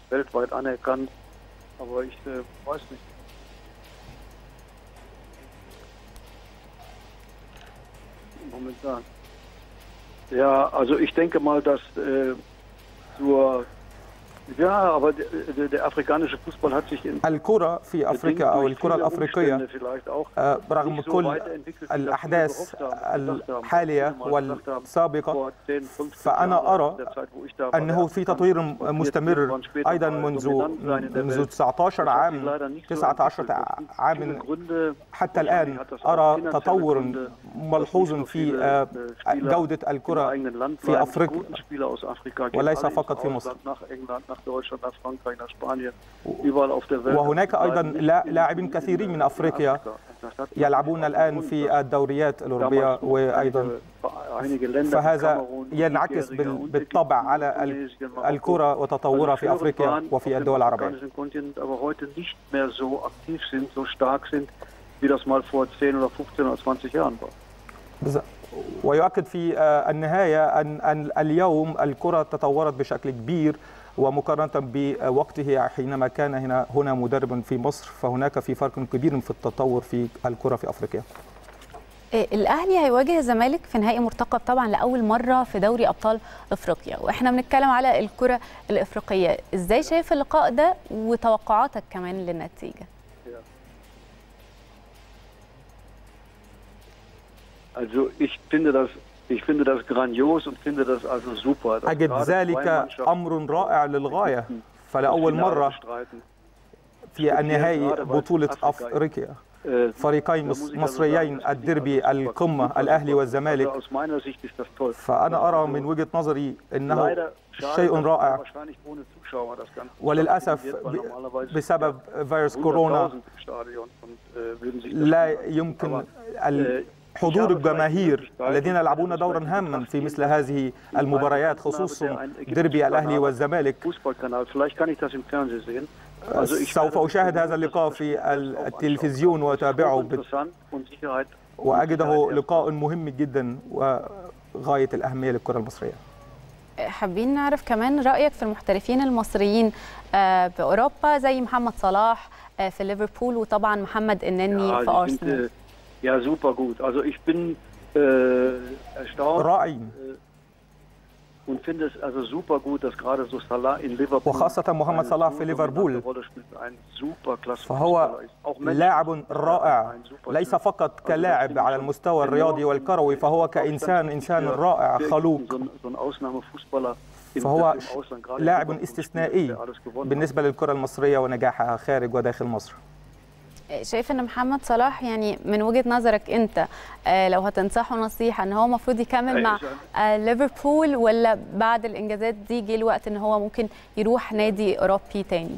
momentan. Ja, also ich denke mal, dass äh, zur ja, aber der, der afrikanische Fußball hat sich in الكرة في أفريقيا أو الكرة الأفريقية رغم كل الأحداث الحالية والسابقة فأنا أرى أنه في تطوير مستمر أيضا منذ منذ 19 عام 19 عام حتى الآن أرى تطور ملحوظ في جودة الكرة في أفريقيا وليس فقط في مصر nach Deutschland, nach Frankreich, nach Spanien, überall auf der Welt. وهناك ايضا لاعبين كثيرين من افريقيا يلعبون الان في الدوريات الاوروبيه وايضا فهذا ينعكس بالطبع على الكره وتطورها في افريقيا وفي الدول العربيه. wie das mal vor 10 oder 15 oder 20 Jahren war. ويؤكد في النهايه ان ان اليوم الكره تطورت بشكل كبير ومقارنة بوقته حينما كان هنا هنا مدربا في مصر فهناك في فرق كبير في التطور في الكرة في أفريقيا الاهلي هيواجه الزمالك في نهائي مرتقب طبعا لاول مره في دوري ابطال افريقيا واحنا بنتكلم على الكره الافريقيه ازاي شايف اللقاء ده وتوقعاتك كمان للنتيجه Also ich finde das Ich finde das grandios und finde das also super. أجد ذلك أمر رائع للغاية فلأول مرة في النهائي بطولة أفريقيا فريقين مصريين الدربي القمة الأهلي والزمالك فأنا أرى من وجهة نظري أنه شيء رائع وللأسف بسبب فيروس كورونا لا يمكن حضور الجماهير الذين يلعبون دورا هاما في مثل هذه المباريات خصوصا ديربي الاهلي والزمالك سوف اشاهد هذا اللقاء في التلفزيون واتابعه واجده لقاء مهم جدا وغايه الاهميه للكره المصريه حابين نعرف كمان رايك في المحترفين المصريين في اوروبا زي محمد صلاح في ليفربول وطبعا محمد النني في ارسنال Ja, super gut. Also ich bin äh, erstaunt رائع äh, und finde es also super gut, dass gerade so Salah in Liverpool وخاصة محمد صلاح في ليفربول ein super klasse فهو لاعب رائع ليس فقط كلاعب على المستوى الرياضي والكروي فهو كإنسان إنسان رائع خلوق فهو لاعب استثنائي بالنسبة للكرة المصرية ونجاحها خارج وداخل مصر شايف ان محمد صلاح يعني من وجهه نظرك انت لو هتنصحه نصيحه ان هو المفروض يكمل مع ليفربول ولا بعد الانجازات دي جه الوقت ان هو ممكن يروح نادي اوروبي تاني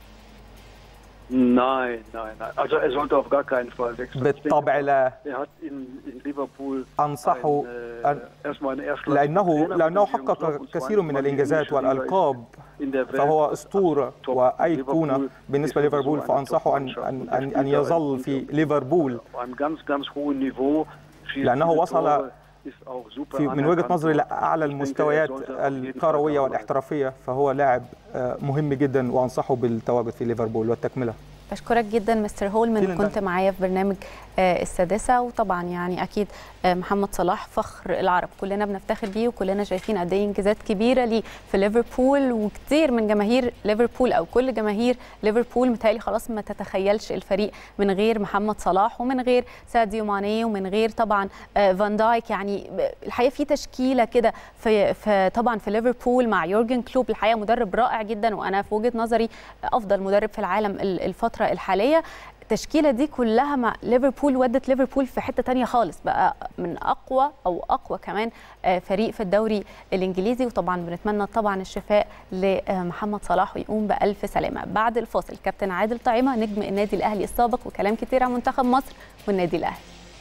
Nein, nein, nein. Also er sollte auf gar keinen Fall wechseln. بالطبع لا Er hat in, in Liverpool أنصحه ein, أن äh, erstmal eine Erstklasse- لأنه لأنه Trainerposition حقق und كثير من zweitens الإنجازات war er والألقاب in der Welt فهو أسطورة top. وأيقونة Liverpool بالنسبة ist لليفربول sowieso eine فأنصحه أن, Top-Mannschaft. أن, Und er أن, spielt أن da يظل ein- في ليفربول auf einem ganz, ganz hohen Niveau. schießt لأنه viele وصل Tore, ist auch super في من وجهة anerkannt. نظري لأعلى Ich denke, er المستويات sollte auf jeden Fall الكروية da والاحترافية فهو لاعب آه، مهم جدا وأنصحه بالتواجد في ليفربول والتكملة بشكرك جدا مستر هولمان فيلن كنت دانك. معايا في برنامج السادسه وطبعا يعني اكيد محمد صلاح فخر العرب كلنا بنفتخر بيه وكلنا شايفين قد ايه انجازات كبيره ليه في ليفربول وكتير من جماهير ليفربول او كل جماهير ليفربول متهيألي خلاص ما تتخيلش الفريق من غير محمد صلاح ومن غير ساديو ماني ومن غير طبعا فان دايك يعني الحقيقه في تشكيله كده في, في طبعا في ليفربول مع يورجن كلوب الحقيقه مدرب رائع جدا وانا في وجهه نظري افضل مدرب في العالم الفتره الحاليه التشكيله دي كلها مع ليفربول ودت ليفربول في حته تانية خالص بقى من اقوى او اقوى كمان فريق في الدوري الانجليزي وطبعا بنتمنى طبعا الشفاء لمحمد صلاح ويقوم بالف سلامه بعد الفاصل كابتن عادل طعيمه نجم النادي الاهلي السابق وكلام كتير عن منتخب مصر والنادي الاهلي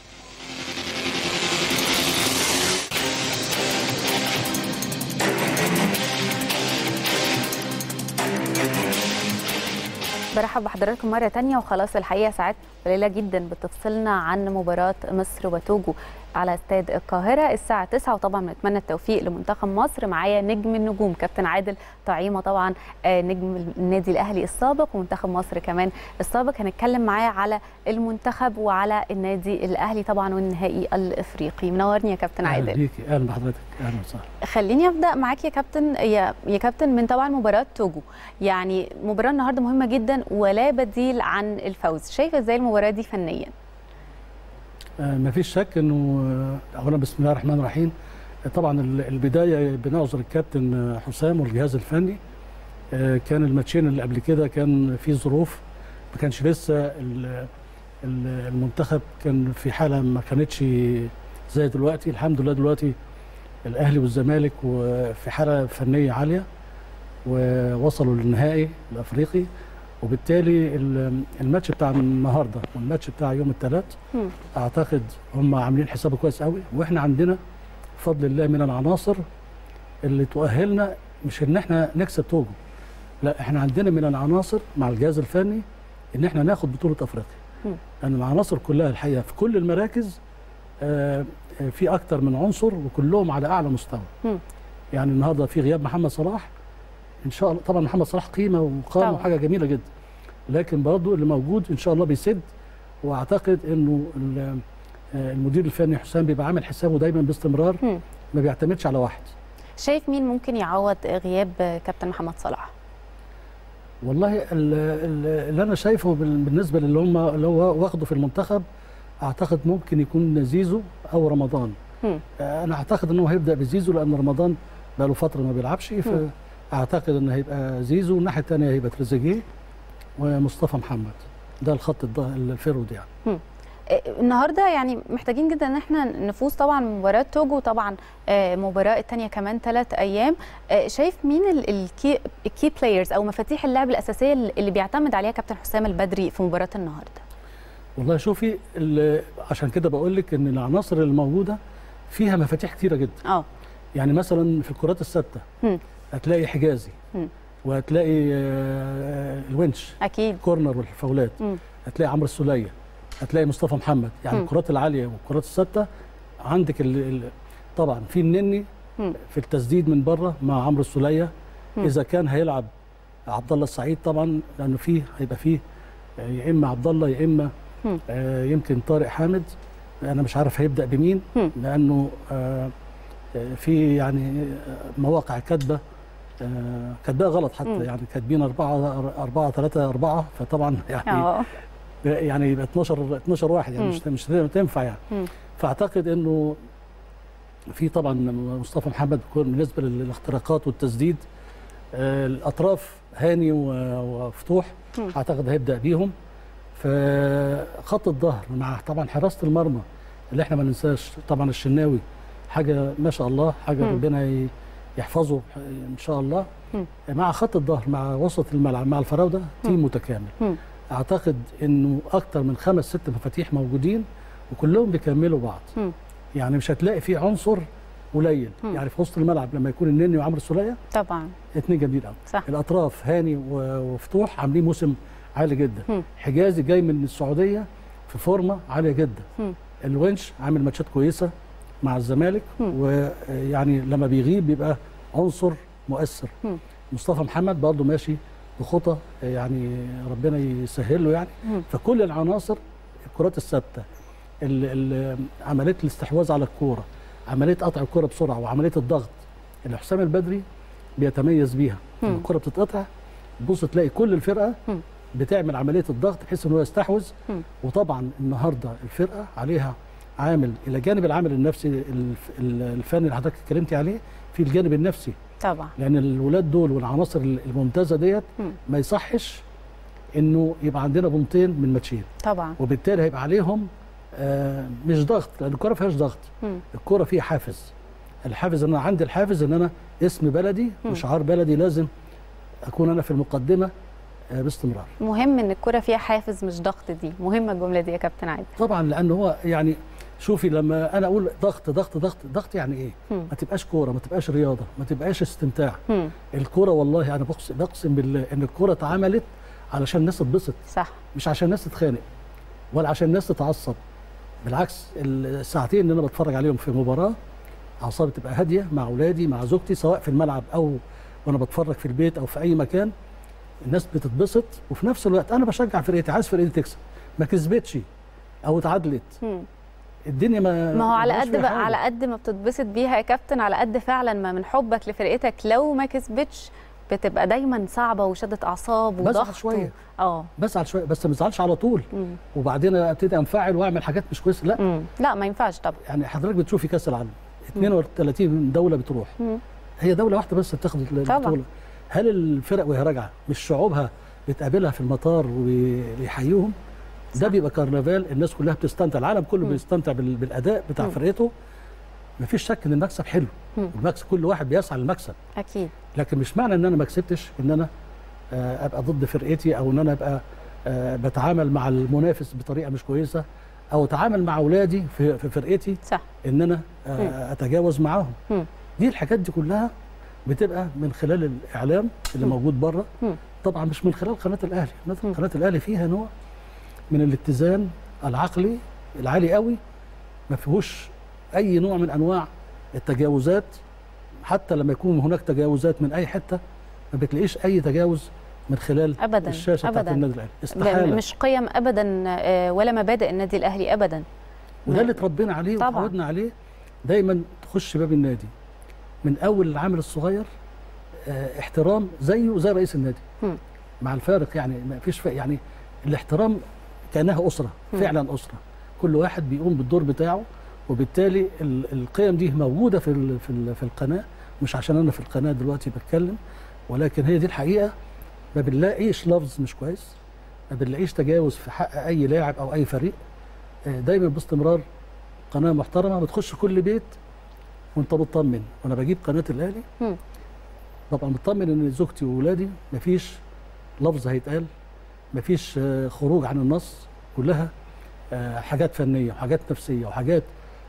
برحب بحضراتكم مرة تانية وخلاص الحقيقة ساعات قليلة جدا بتفصلنا عن مباراة مصر وتوجو على استاد القاهرة الساعة 9 وطبعا بنتمنى التوفيق لمنتخب مصر معايا نجم النجوم كابتن عادل طعيمة طبعا نجم النادي الأهلي السابق ومنتخب مصر كمان السابق هنتكلم معاه على المنتخب وعلى النادي الأهلي طبعا والنهائي الإفريقي منورني يا كابتن عادل أهلا بيكي أهلا بحضرتك أهلا وسهلا خليني أبدأ معاك يا كابتن يا, يا كابتن من طبعا مباراة توجو يعني مباراة النهاردة مهمة جدا ولا بديل عن الفوز شايفة ازاي المباراة دي فنيا ما فيش شك انه اولا بسم الله الرحمن الرحيم طبعا البدايه بنعذر الكابتن حسام والجهاز الفني كان الماتشين اللي قبل كده كان في ظروف ما كانش لسه المنتخب كان في حاله ما كانتش زي دلوقتي الحمد لله دلوقتي الاهلي والزمالك وفي حاله فنيه عاليه ووصلوا للنهائي الافريقي وبالتالي الماتش بتاع النهارده والماتش بتاع يوم الثلاث اعتقد هم عاملين حسابه كويس قوي واحنا عندنا بفضل الله من العناصر اللي تؤهلنا مش ان احنا نكسب توجو لا احنا عندنا من العناصر مع الجهاز الفني ان احنا ناخد بطوله افريقيا لان العناصر كلها الحقيقه في كل المراكز آه في اكتر من عنصر وكلهم على اعلى مستوى يعني النهارده في غياب محمد صلاح ان شاء الله طبعا محمد صلاح قيمه وقامه وحاجه جميله جدا لكن برضه اللي موجود ان شاء الله بيسد واعتقد انه المدير الفني حسام بيبقى عامل حسابه دايما باستمرار م. ما بيعتمدش على واحد شايف مين ممكن يعوض غياب كابتن محمد صلاح والله اللي انا شايفه بالنسبه للي هم اللي هو واخده في المنتخب اعتقد ممكن يكون زيزو او رمضان م. انا اعتقد انه هيبدا بزيزو لان رمضان بقى له فتره ما بيلعبش ف اعتقد ان هيبقى زيزو والناحيه الثانيه هيبقى تريزيجيه ومصطفى محمد ده الخط الفيرود يعني م. النهارده يعني محتاجين جدا ان احنا نفوز طبعا مباراه توجو طبعا مباراه الثانيه كمان ثلاث ايام شايف مين الكي الكي بلايرز او مفاتيح اللعب الاساسيه اللي بيعتمد عليها كابتن حسام البدري في مباراه النهارده والله شوفي عشان كده بقول لك ان العناصر الموجوده فيها مفاتيح كتيره جدا اه يعني مثلا في الكرات الثابته هتلاقي حجازي م. وهتلاقي الونش اكيد كورنر والفاولات هتلاقي عمرو السوليه هتلاقي مصطفى محمد يعني م. الكرات العاليه والكرات الثابته عندك ال ال طبعا في النني م. في التسديد من بره مع عمرو السوليه اذا كان هيلعب عبد الله السعيد طبعا لانه فيه هيبقى فيه يا اما عبد الله يا اما آه يمكن طارق حامد انا مش عارف هيبدا بمين م. لانه آه في يعني مواقع كاتبه آه كاتباها غلط حتى م. يعني كاتبين 4 4 3 4 فطبعا يعني أوه. يعني يبقى 12 12 واحد يعني م. مش مش تنفع يعني م. فاعتقد انه في طبعا مصطفى محمد بالنسبه للاختراقات والتسديد آه الاطراف هاني وفتوح م. اعتقد هيبدا بيهم فخط الظهر مع طبعا حراسه المرمى اللي احنا ما ننساش طبعا الشناوي حاجه ما شاء الله حاجه م. ربنا يحفظه ان شاء الله م. مع خط الظهر مع وسط الملعب مع الفراوده تيم متكامل م. اعتقد انه اكتر من خمس ست مفاتيح موجودين وكلهم بيكملوا بعض م. يعني مش هتلاقي في عنصر قليل يعني في وسط الملعب لما يكون النني وعمرو السوليه طبعا اثنين جامدين قوي صح الاطراف هاني وفتوح عاملين موسم عالي جدا م. حجازي جاي من السعوديه في فورمه عاليه جدا م. الونش عامل ماتشات كويسه مع الزمالك ويعني لما بيغيب بيبقى عنصر مؤثر م. مصطفى محمد برضه ماشي بخطى يعني ربنا يسهل له يعني م. فكل العناصر الكرات الثابته عمليه الاستحواذ على الكوره عمليه قطع الكوره بسرعه وعمليه الضغط اللي حسام البدري بيتميز بيها الكوره بتتقطع تبص تلاقي كل الفرقه م. بتعمل عمليه الضغط بحيث ان هو يستحوذ وطبعا النهارده الفرقه عليها عامل الى جانب العامل النفسي الفني اللي حضرتك اتكلمتي عليه في الجانب النفسي طبعا لان الولاد دول والعناصر الممتازه ديت ما يصحش انه يبقى عندنا بنطين من ماتشين طبعا وبالتالي هيبقى عليهم آه مش ضغط لان الكوره فيهاش ضغط الكوره فيها حافز الحافز ان انا عندي الحافز ان انا اسم بلدي وشعار بلدي لازم اكون انا في المقدمه آه باستمرار مهم ان الكره فيها حافز مش ضغط دي مهمه الجمله دي يا كابتن عادل طبعا لان هو يعني شوفي لما انا اقول ضغط ضغط ضغط ضغط يعني ايه م. ما تبقاش كوره ما تبقاش رياضه ما تبقاش استمتاع م. الكوره والله انا بقسم, بقسم بالله ان الكوره اتعملت علشان الناس تتبسط صح مش عشان الناس تتخانق ولا عشان الناس تتعصب بالعكس الساعتين اللي انا بتفرج عليهم في مباراه اعصابي تبقى هاديه مع اولادي مع زوجتي سواء في الملعب او وانا بتفرج في البيت او في اي مكان الناس بتتبسط وفي نفس الوقت انا بشجع فرقتي عايز فرقتي تكسب ما كسبتش او اتعادلت الدنيا ما ما هو على قد بقى على قد ما بتتبسط بيها يا كابتن على قد فعلا ما من حبك لفرقتك لو ما كسبتش بتبقى دايما صعبه وشده اعصاب وضغط بزعل شويه اه بزعل شويه بس ما ازعلش على طول مم. وبعدين ابتدي انفعل واعمل حاجات مش كويسه لا مم. لا ما ينفعش طبعا يعني حضرتك بتشوفي كاس العالم 32 دوله بتروح مم. هي دوله واحده بس بتاخد البطوله هل الفرق وهي راجعه مش شعوبها بتقابلها في المطار ويحييهم ده بيبقى كرنفال الناس كلها بتستمتع العالم كله بيستمتع بالاداء بتاع فرقته مفيش شك ان المكسب حلو المكسب كل واحد بيسعى للمكسب اكيد لكن مش معنى ان انا ما كسبتش ان انا ابقى ضد فرقتي او ان انا ابقى بتعامل مع المنافس بطريقه مش كويسه او اتعامل مع اولادي في في فرقتي صح ان انا اتجاوز معاهم دي الحاجات دي كلها بتبقى من خلال الاعلام اللي موجود بره طبعا مش من خلال قناه الاهلي قناه الاهلي فيها نوع من الاتزان العقلي العالي قوي ما فيهوش اي نوع من انواع التجاوزات حتى لما يكون هناك تجاوزات من اي حته ما بتلاقيش اي تجاوز من خلال أبداً الشاشه أبداً بتاعت النادي الاهلي استحاله مش قيم ابدا ولا مبادئ النادي الاهلي ابدا وده اللي اتربينا عليه وتعودنا عليه دايما تخش باب النادي من اول العامل الصغير اه احترام زيه زي رئيس النادي م. مع الفارق يعني ما فيش يعني الاحترام كانها اسره م. فعلا اسره كل واحد بيقوم بالدور بتاعه وبالتالي القيم دي موجوده في في في القناه مش عشان انا في القناه دلوقتي بتكلم ولكن هي دي الحقيقه ما بنلاقيش لفظ مش كويس ما بنلاقيش تجاوز في حق اي لاعب او اي فريق دايما باستمرار قناه محترمه بتخش كل بيت وانت مطمن وانا بجيب قناه الاهلي ببقى مطمن ان زوجتي واولادي مفيش لفظ هيتقال مفيش خروج عن النص كلها حاجات فنيه وحاجات نفسيه وحاجات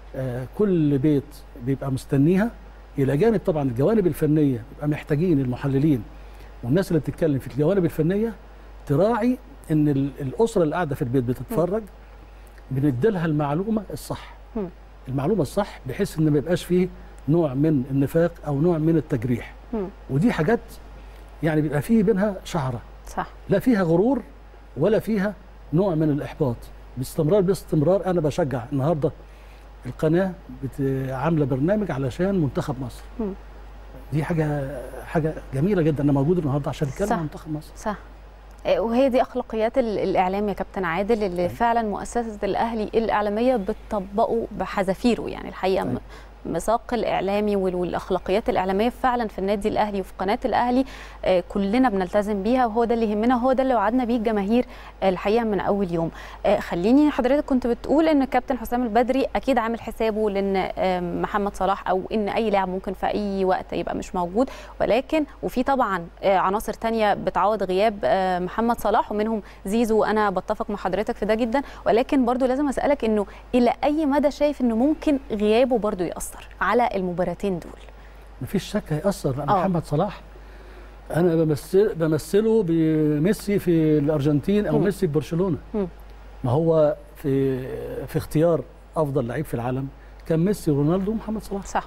كل بيت بيبقى مستنيها الى جانب طبعا الجوانب الفنيه بيبقى محتاجين المحللين والناس اللي بتتكلم في الجوانب الفنيه تراعي ان الاسره اللي قاعده في البيت بتتفرج بنديلها المعلومه الصح المعلومه الصح بحيث ان ما يبقاش فيه نوع من النفاق او نوع من التجريح ودي حاجات يعني بيبقى فيه بينها شعره صح لا فيها غرور ولا فيها نوع من الاحباط باستمرار باستمرار انا بشجع النهارده القناه عامله برنامج علشان منتخب مصر م. دي حاجه حاجه جميله جدا انا موجود النهارده عشان اتكلم عن منتخب مصر صح وهي دي اخلاقيات الاعلام يا كابتن عادل اللي أي. فعلا مؤسسه الاهلي الاعلاميه بتطبقه بحذافيره يعني الحقيقه أي. ميثاق الاعلامي والاخلاقيات الاعلاميه فعلا في النادي الاهلي وفي قناه الاهلي آه كلنا بنلتزم بيها وهو ده اللي يهمنا وهو ده اللي وعدنا بيه الجماهير آه الحقيقه من اول يوم آه خليني حضرتك كنت بتقول ان الكابتن حسام البدري اكيد عامل حسابه لان محمد صلاح او ان اي لاعب ممكن في اي وقت يبقى مش موجود ولكن وفي طبعا عناصر تانية بتعوض غياب محمد صلاح ومنهم زيزو وانا بتفق مع حضرتك في ده جدا ولكن برضو لازم اسالك انه الى اي مدى شايف انه ممكن غيابه برضو ياثر على المباراتين دول مفيش شك هيأثر محمد صلاح انا بمثل بمثله بميسي في الارجنتين او م. ميسي في برشلونه م. ما هو في في اختيار افضل لعيب في العالم كان ميسي ورونالدو ومحمد صلاح صح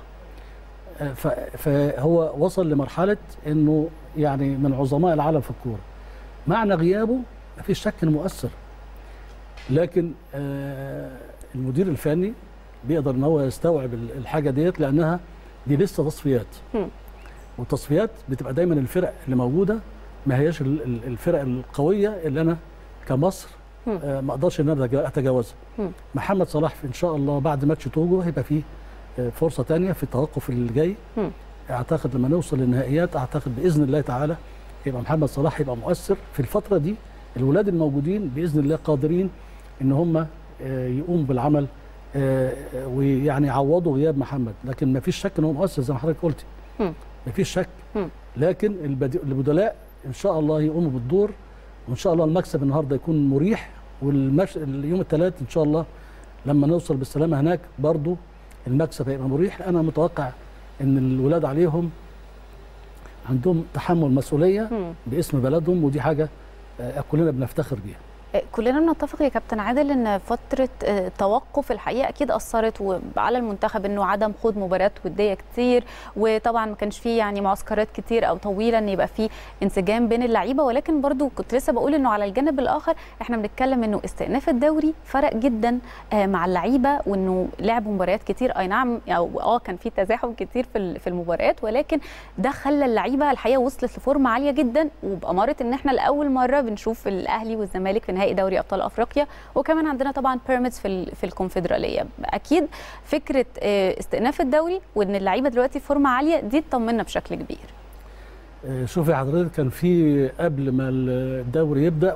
فهو وصل لمرحله انه يعني من عظماء العالم في الكوره معنى غيابه مفيش شك انه مؤثر لكن المدير الفني بيقدر ان هو يستوعب الحاجه ديت لانها دي لسه تصفيات والتصفيات بتبقى دايما الفرق اللي موجوده ما هياش الفرق القويه اللي انا كمصر آه ما اقدرش ان انا اتجاوزها محمد صلاح ان شاء الله بعد ماتش توجو هيبقى فيه آه فرصه ثانيه في التوقف اللي جاي اعتقد لما نوصل للنهائيات اعتقد باذن الله تعالى يبقى محمد صلاح يبقى مؤثر في الفتره دي الولاد الموجودين باذن الله قادرين ان هم آه يقوموا بالعمل ويعني يعوضوا غياب محمد لكن ما فيش شك ان هو مؤثر زي ما حضرتك قلتي ما فيش شك لكن البدلاء ان شاء الله يقوموا بالدور وان شاء الله المكسب النهارده يكون مريح والمش... اليوم الثلاث ان شاء الله لما نوصل بالسلامه هناك برضو المكسب هيبقى مريح انا متوقع ان الولاد عليهم عندهم تحمل مسؤوليه باسم بلدهم ودي حاجه كلنا بنفتخر بيها كلنا بنتفق يا كابتن عادل ان فتره توقف الحقيقه اكيد اثرت على المنتخب انه عدم خوض مباريات وديه كتير وطبعا ما كانش فيه يعني معسكرات كتير او طويله ان يبقى فيه انسجام بين اللعيبه ولكن برضو كنت لسه بقول انه على الجانب الاخر احنا بنتكلم انه استئناف الدوري فرق جدا مع اللعيبه وانه لعبوا مباريات كتير اي نعم او اه كان في تزاحم كتير في في المباريات ولكن ده خلى اللعيبه الحقيقه وصلت لفورمه عاليه جدا وباماره ان احنا لاول مره بنشوف الاهلي والزمالك في نهائي دوري ابطال افريقيا وكمان عندنا طبعا بيراميدز في في الكونفدراليه اكيد فكره استئناف الدوري وان اللعيبه دلوقتي في فورمه عاليه دي تطمنا بشكل كبير شوفي حضرتك كان في قبل ما الدوري يبدا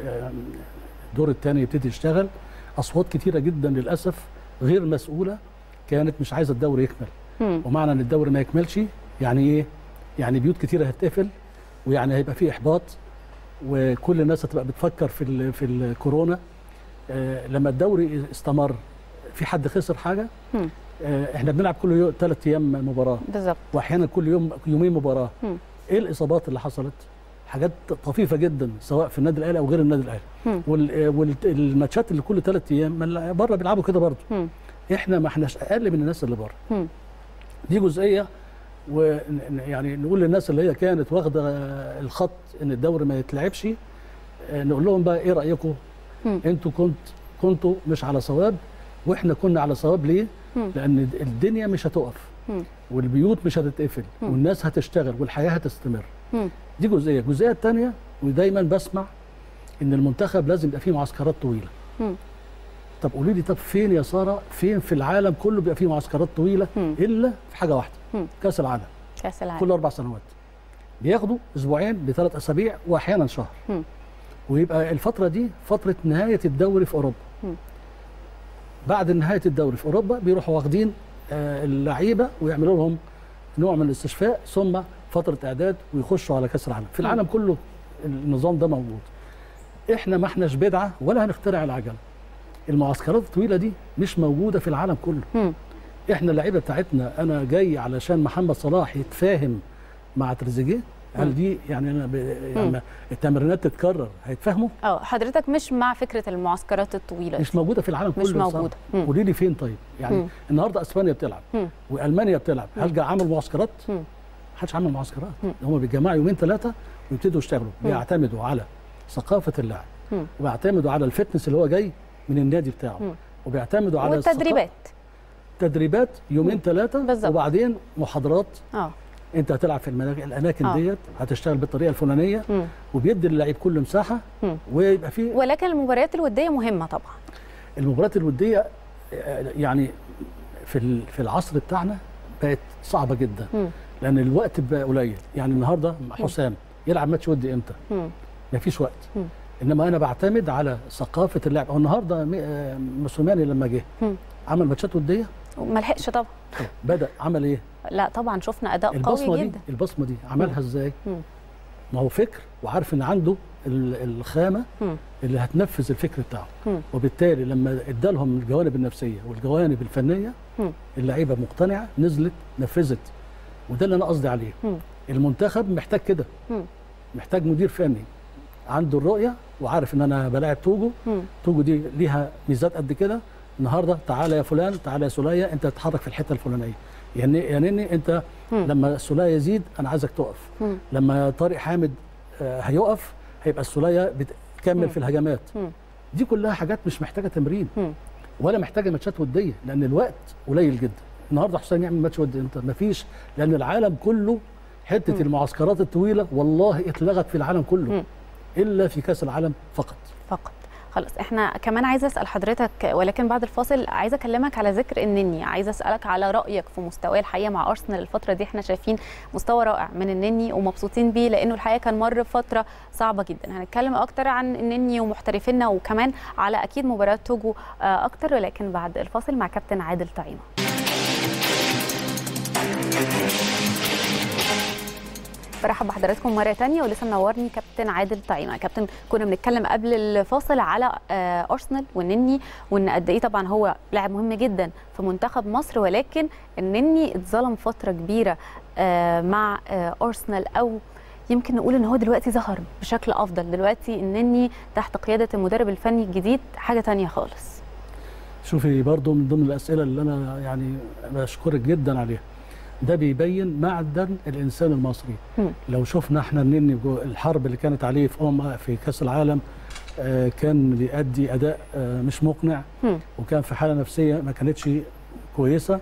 والدور الثاني يبتدي يشتغل اصوات كتيره جدا للاسف غير مسؤوله كانت مش عايزه الدوري يكمل م. ومعنى ان الدوري ما يكملش يعني ايه يعني بيوت كتيره هتقفل ويعني هيبقى في احباط وكل الناس هتبقى بتفكر في ال في الكورونا آه لما الدوري استمر في حد خسر حاجه آه احنا بنلعب كل يوم ثلاث ايام مباراه بالظبط واحيانا كل يوم يومين مباراه م. ايه الاصابات اللي حصلت حاجات طفيفه جدا سواء في النادي الاهلي او غير النادي الاهلي والماتشات اللي كل ثلاث ايام بره بيلعبوا كده برضه احنا ما احناش اقل من الناس اللي بره دي جزئيه ويعني نقول للناس اللي هي كانت واخده الخط ان الدوري ما يتلعبش نقول لهم بقى ايه رايكم انتوا كنت كنتوا مش على صواب واحنا كنا على صواب ليه مم. لان الدنيا مش هتقف مم. والبيوت مش هتتقفل مم. والناس هتشتغل والحياه هتستمر مم. دي جزئيه الجزئيه الثانيه ودايما بسمع ان المنتخب لازم يبقى فيه معسكرات طويله مم. طب قولي لي طب فين يا ساره فين في العالم كله بيبقى فيه معسكرات طويله مم. الا في حاجه واحده مم. كاس العالم كاس العالم كل اربع سنوات بياخدوا اسبوعين لثلاث اسابيع واحيانا شهر مم. ويبقى الفتره دي فتره نهايه الدوري في اوروبا مم. بعد نهايه الدوري في اوروبا بيروحوا واخدين آه، اللعيبه ويعملوا لهم نوع من الاستشفاء ثم فتره اعداد ويخشوا على كاس العالم في العالم كله النظام ده موجود احنا ما احناش بدعه ولا هنخترع العجله المعسكرات الطويله دي مش موجوده في العالم كله مم. احنا اللعيبه بتاعتنا انا جاي علشان محمد صلاح يتفاهم مع تريزيجيه هل دي يعني انا ب... يعني التمرينات تتكرر هيتفاهموا اه حضرتك مش مع فكره المعسكرات الطويله مش موجوده في العالم مش كله يا موجودة. سارة. مم. قولي لي فين طيب يعني مم. النهارده اسبانيا بتلعب مم. والمانيا بتلعب هل جا عمل معسكرات مم. محدش عمل معسكرات مم. هم بيتجمعوا يومين ثلاثه ويبتدوا يشتغلوا بيعتمدوا على ثقافه اللاعب مم. وبيعتمدوا على الفتنس اللي هو جاي من النادي بتاعه مم. وبيعتمدوا على الثقافة- والتدريبات تدريبات يومين مم. ثلاثه بالظبط. وبعدين محاضرات اه انت هتلعب في المنا- الاماكن آه. ديت هتشتغل بالطريقه الفلانيه مم. وبيدي للعيب كل مساحه مم. ويبقى في ولكن المباريات الوديه مهمه طبعا المباريات الوديه آه، يعني في ال- في العصر بتاعنا بقت صعبه جدا مم. لان الوقت بقى قليل يعني النهارده حسام يلعب ماتش ودي امتى مم. مفيش وقت مم. انما انا بعتمد على ثقافه اللعب هو النهارده م- آه، موسوماني لما جه مم. عمل ماتشات وديه ما لحقش طبعا بدا عمل ايه لا طبعا شفنا اداء البصمه قوي دي جدا البصمه دي عملها ازاي مم. ما هو فكر وعارف ان عنده ال- الخامه مم. اللي هتنفذ الفكر بتاعه مم. وبالتالي لما ادالهم الجوانب النفسيه والجوانب الفنيه مم. اللعيبه مقتنعه نزلت نفذت وده اللي انا قصدي عليه مم. المنتخب محتاج كده مم. محتاج مدير فني عنده الرؤيه وعارف ان انا بلاعب توجو مم. توجو دي ليها ميزات قد كده النهارده تعالى يا فلان تعالى يا سوليه انت تتحرك في الحته الفلانيه يعني يعني انت مم. لما السوليه يزيد انا عايزك تقف مم. لما طارق حامد آه، هيقف هيبقى السوليه بتكمل مم. في الهجمات مم. دي كلها حاجات مش محتاجه تمرين مم. ولا محتاجه ماتشات وديه لان الوقت قليل جدا النهارده حسام يعمل ماتش ودي انت مفيش لان العالم كله حته م. المعسكرات الطويله والله اتلغت في العالم كله م. الا في كاس العالم فقط فقط خلاص احنا كمان عايزه اسال حضرتك ولكن بعد الفاصل عايزه اكلمك على ذكر النني عايزه اسالك على رايك في مستواه الحقيقه مع ارسنال الفتره دي احنا شايفين مستوى رائع من النني ومبسوطين بيه لانه الحقيقه كان مر فتره صعبه جدا هنتكلم اكتر عن النني ومحترفينا وكمان على اكيد مباراه توجو اكتر ولكن بعد الفاصل مع كابتن عادل طعيمه برحب بحضراتكم مره تانية ولسه منورني كابتن عادل طعيمه كابتن كنا بنتكلم قبل الفاصل على ارسنال والنني وان قد ايه طبعا هو لاعب مهم جدا في منتخب مصر ولكن النني اتظلم فتره كبيره مع ارسنال او يمكن نقول ان هو دلوقتي ظهر بشكل افضل دلوقتي النني تحت قياده المدرب الفني الجديد حاجه تانية خالص شوفي برضو من ضمن الاسئله اللي انا يعني بشكرك جدا عليها ده بيبين معدن الانسان المصري م. لو شفنا احنا النني الحرب اللي كانت عليه في أم في كاس العالم آه كان بيأدي اداء آه مش مقنع م. وكان في حاله نفسيه ما كانتش كويسه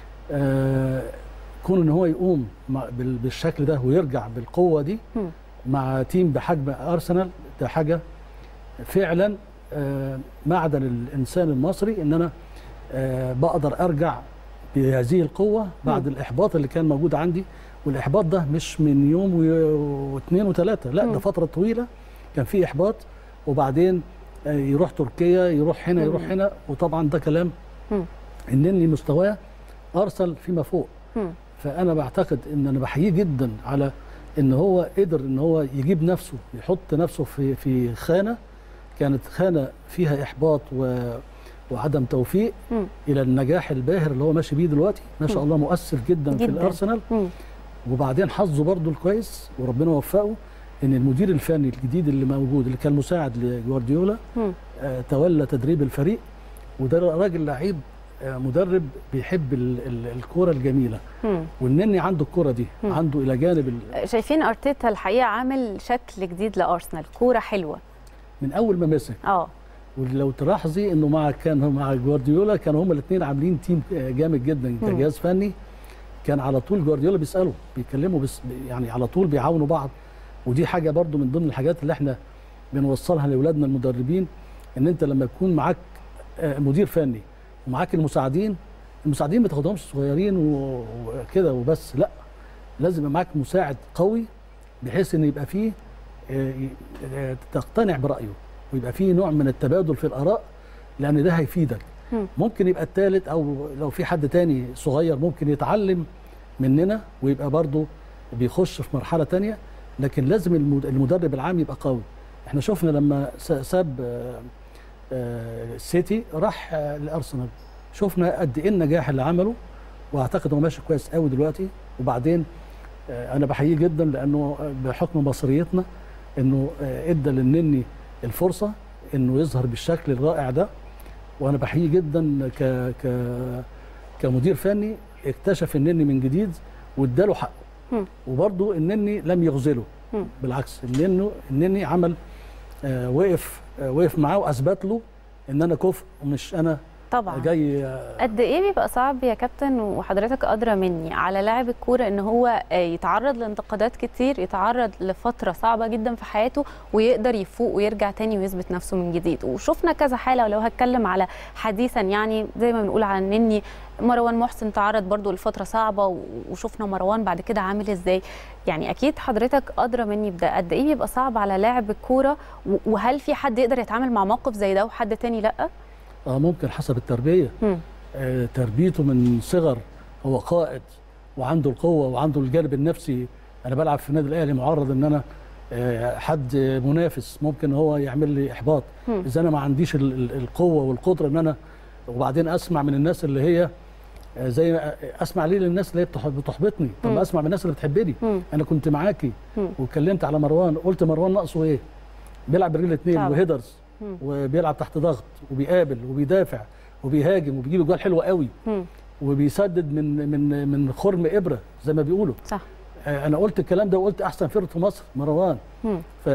آه كون ان هو يقوم بالشكل ده ويرجع بالقوه دي م. مع تيم بحجم ارسنال ده حاجه فعلا معدن الانسان المصري ان انا بقدر ارجع بهذه القوة بعد م. الإحباط اللي كان موجود عندي والإحباط ده مش من يوم واثنين وثلاثة لا م. ده فترة طويلة كان في إحباط وبعدين يروح تركيا يروح هنا يروح هنا وطبعا ده كلام إنني مستواه أرسل فيما فوق م. فأنا بعتقد إن أنا بحييه جدا على إن هو قدر إن هو يجيب نفسه يحط نفسه في في خانة كانت خانة فيها إحباط و وعدم توفيق م. الى النجاح الباهر اللي هو ماشي بيه دلوقتي ما شاء الله مؤثر جدا, جداً. في الارسنال م. وبعدين حظه برضه الكويس وربنا وفقه ان المدير الفني الجديد اللي موجود اللي كان مساعد لجوارديولا آه تولى تدريب الفريق وده راجل لعيب آه مدرب بيحب الكوره الجميله والنني عنده الكوره دي م. عنده الى جانب شايفين ارتيتا الحقيقه عامل شكل جديد لارسنال كوره حلوه من اول ما مسك اه ولو تلاحظي انه مع كان مع جوارديولا كانوا هما الاثنين عاملين تيم جامد جدا كجهاز فني كان على طول جوارديولا بيساله بيتكلموا بس يعني على طول بيعاونوا بعض ودي حاجه برضو من ضمن الحاجات اللي احنا بنوصلها لاولادنا المدربين ان انت لما يكون معاك مدير فني ومعاك المساعدين المساعدين ما تاخدهمش صغيرين وكده وبس لا لازم يبقى معاك مساعد قوي بحيث ان يبقى فيه تقتنع برايه ويبقى فيه نوع من التبادل في الاراء لان ده هيفيدك م. ممكن يبقى الثالث او لو في حد تاني صغير ممكن يتعلم مننا ويبقى برضه بيخش في مرحله تانية لكن لازم المدرب العام يبقى قوي احنا شفنا لما ساب السيتي راح لارسنال شفنا قد ايه النجاح اللي عمله واعتقد هو ماشي كويس قوي دلوقتي وبعدين انا بحييه جدا لانه بحكم مصريتنا انه ادى للنني الفرصه انه يظهر بالشكل الرائع ده وانا بحييه جدا ك ك كمدير فني اكتشف النني من جديد واداله حقه وبرضه النني لم يغزله م. بالعكس النني النني عمل آه وقف آه وقف معاه واثبت له ان انا كفء ومش انا طبعا جاي قد ايه بيبقى صعب يا كابتن وحضرتك ادرى مني على لاعب الكوره ان هو يتعرض لانتقادات كتير يتعرض لفتره صعبه جدا في حياته ويقدر يفوق ويرجع تاني ويثبت نفسه من جديد وشفنا كذا حاله ولو هتكلم على حديثا يعني زي ما بنقول عن نني مروان محسن تعرض برضو لفتره صعبه وشفنا مروان بعد كده عامل ازاي يعني اكيد حضرتك ادرى مني بده قد ايه بيبقى صعب على لاعب الكوره وهل في حد يقدر يتعامل مع موقف زي ده وحد تاني لا اه ممكن حسب التربيه آه تربيته من صغر هو قائد وعنده القوه وعنده الجانب النفسي انا بلعب في النادي الاهلي معرض ان انا آه حد منافس ممكن هو يعمل لي احباط اذا انا ما عنديش القوه والقدره ان انا وبعدين اسمع من الناس اللي هي آه زي اسمع ليه للناس اللي هي بتحبطني طب ما اسمع من الناس اللي بتحبني انا كنت معاكي واتكلمت على مروان قلت مروان ناقصه ايه بيلعب برجل اثنين وهيدرز وبيلعب تحت ضغط وبيقابل وبيدافع وبيهاجم وبيجيب جوال حلوه قوي م. وبيسدد من من من خرم ابره زي ما بيقولوا صح آه انا قلت الكلام ده وقلت احسن فرد في مصر مروان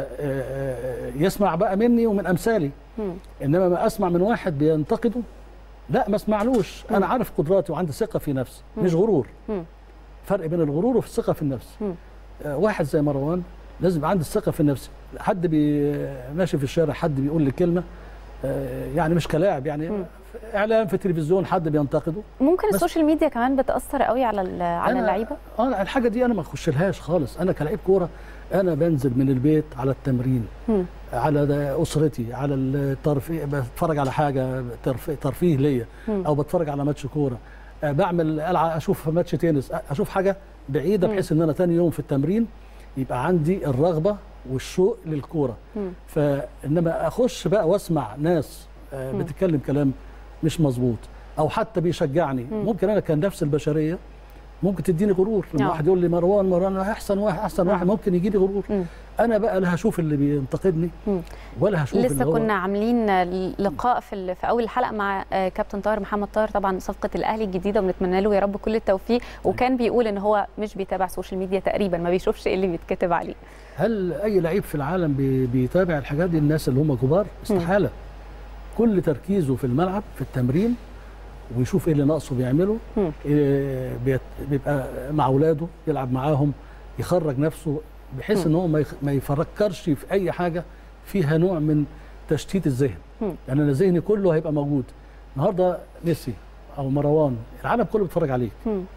فيسمع بقى مني ومن امثالي م. انما ما اسمع من واحد بينتقده لا ما اسمعلوش انا عارف قدراتي وعندي ثقه في نفسي مش غرور فرق بين الغرور والثقه في النفس آه واحد زي مروان لازم يبقى عنده الثقه في النفس حد بي ماشي في الشارع حد بيقول لي كلمه آه يعني مش كلاعب يعني مم. اعلام في التلفزيون حد بينتقده ممكن السوشيال ميديا كمان بتاثر قوي على على اللعيبه اه الحاجه دي انا ما اخشلهاش خالص انا كلاعب كوره انا بنزل من البيت على التمرين م. على اسرتي على الترفيه بتفرج على حاجه ترفيه, ترفيه ليا او بتفرج على ماتش كوره بعمل العب اشوف ماتش تنس اشوف حاجه بعيده بحيث ان انا تاني يوم في التمرين يبقى عندي الرغبه والشوق للكوره فانما اخش بقى واسمع ناس بتتكلم كلام مش مظبوط او حتى بيشجعني م. ممكن انا كان نفس البشريه ممكن تديني غرور لما واحد يقول لي مروان مروان احسن واحد احسن واحد ممكن يجي لي غرور م. انا بقى لا هشوف اللي بينتقدني ولا هشوف لسه اللي كنا عاملين لقاء في في اول الحلقه مع كابتن طاهر محمد طاهر طبعا صفقه الاهلي الجديده وبنتمنى له يا رب كل التوفيق وكان بيقول ان هو مش بيتابع السوشيال ميديا تقريبا ما بيشوفش ايه اللي بيتكتب عليه هل اي لعيب في العالم بيتابع الحاجات دي الناس اللي هم كبار استحاله م. كل تركيزه في الملعب في التمرين ويشوف ايه اللي ناقصه بيعمله إيه بيبقى مع اولاده يلعب معاهم يخرج نفسه بحيث ان هو ما يفكرش في اي حاجه فيها نوع من تشتيت الذهن يعني انا ذهني كله هيبقى موجود النهارده ميسي او مروان العالم كله بيتفرج عليك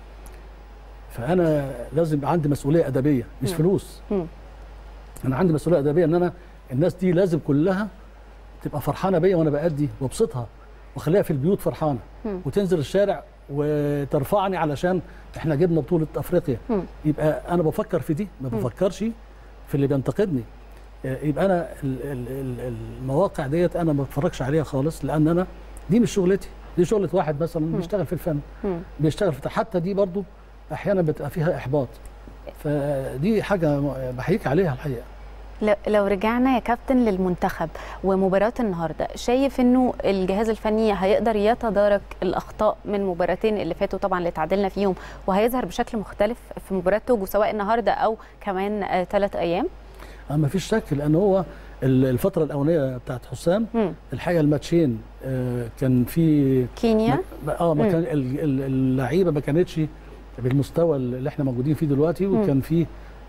فانا لازم يبقى عندي مسؤوليه ادبيه مش فلوس انا عندي مسؤوليه ادبيه ان انا الناس دي لازم كلها تبقى فرحانه بيا وانا بادي وابسطها واخليها في البيوت فرحانه مم. وتنزل الشارع وترفعني علشان احنا جبنا بطوله افريقيا مم. يبقى انا بفكر في دي ما بفكرش في اللي بينتقدني يبقى انا المواقع ديت انا ما بتفرجش عليها خالص لان انا دي مش شغلتي دي شغله واحد مثلا مم. بيشتغل في الفن مم. بيشتغل في حتى دي برضو احيانا بتبقى فيها احباط فدي حاجه بحييك عليها الحقيقه لو رجعنا يا كابتن للمنتخب ومباراة النهارده شايف انه الجهاز الفني هيقدر يتدارك الاخطاء من مباراتين اللي فاتوا طبعا اللي تعادلنا فيهم وهيظهر بشكل مختلف في مباراة توجو سواء النهارده او كمان ثلاث ايام؟ ما فيش شك لان هو الفترة الأولانية بتاعت حسام م. الحقيقة الماتشين كان في كينيا اه ما كان اللعيبة ما كانتش بالمستوى اللي احنا موجودين فيه دلوقتي وكان في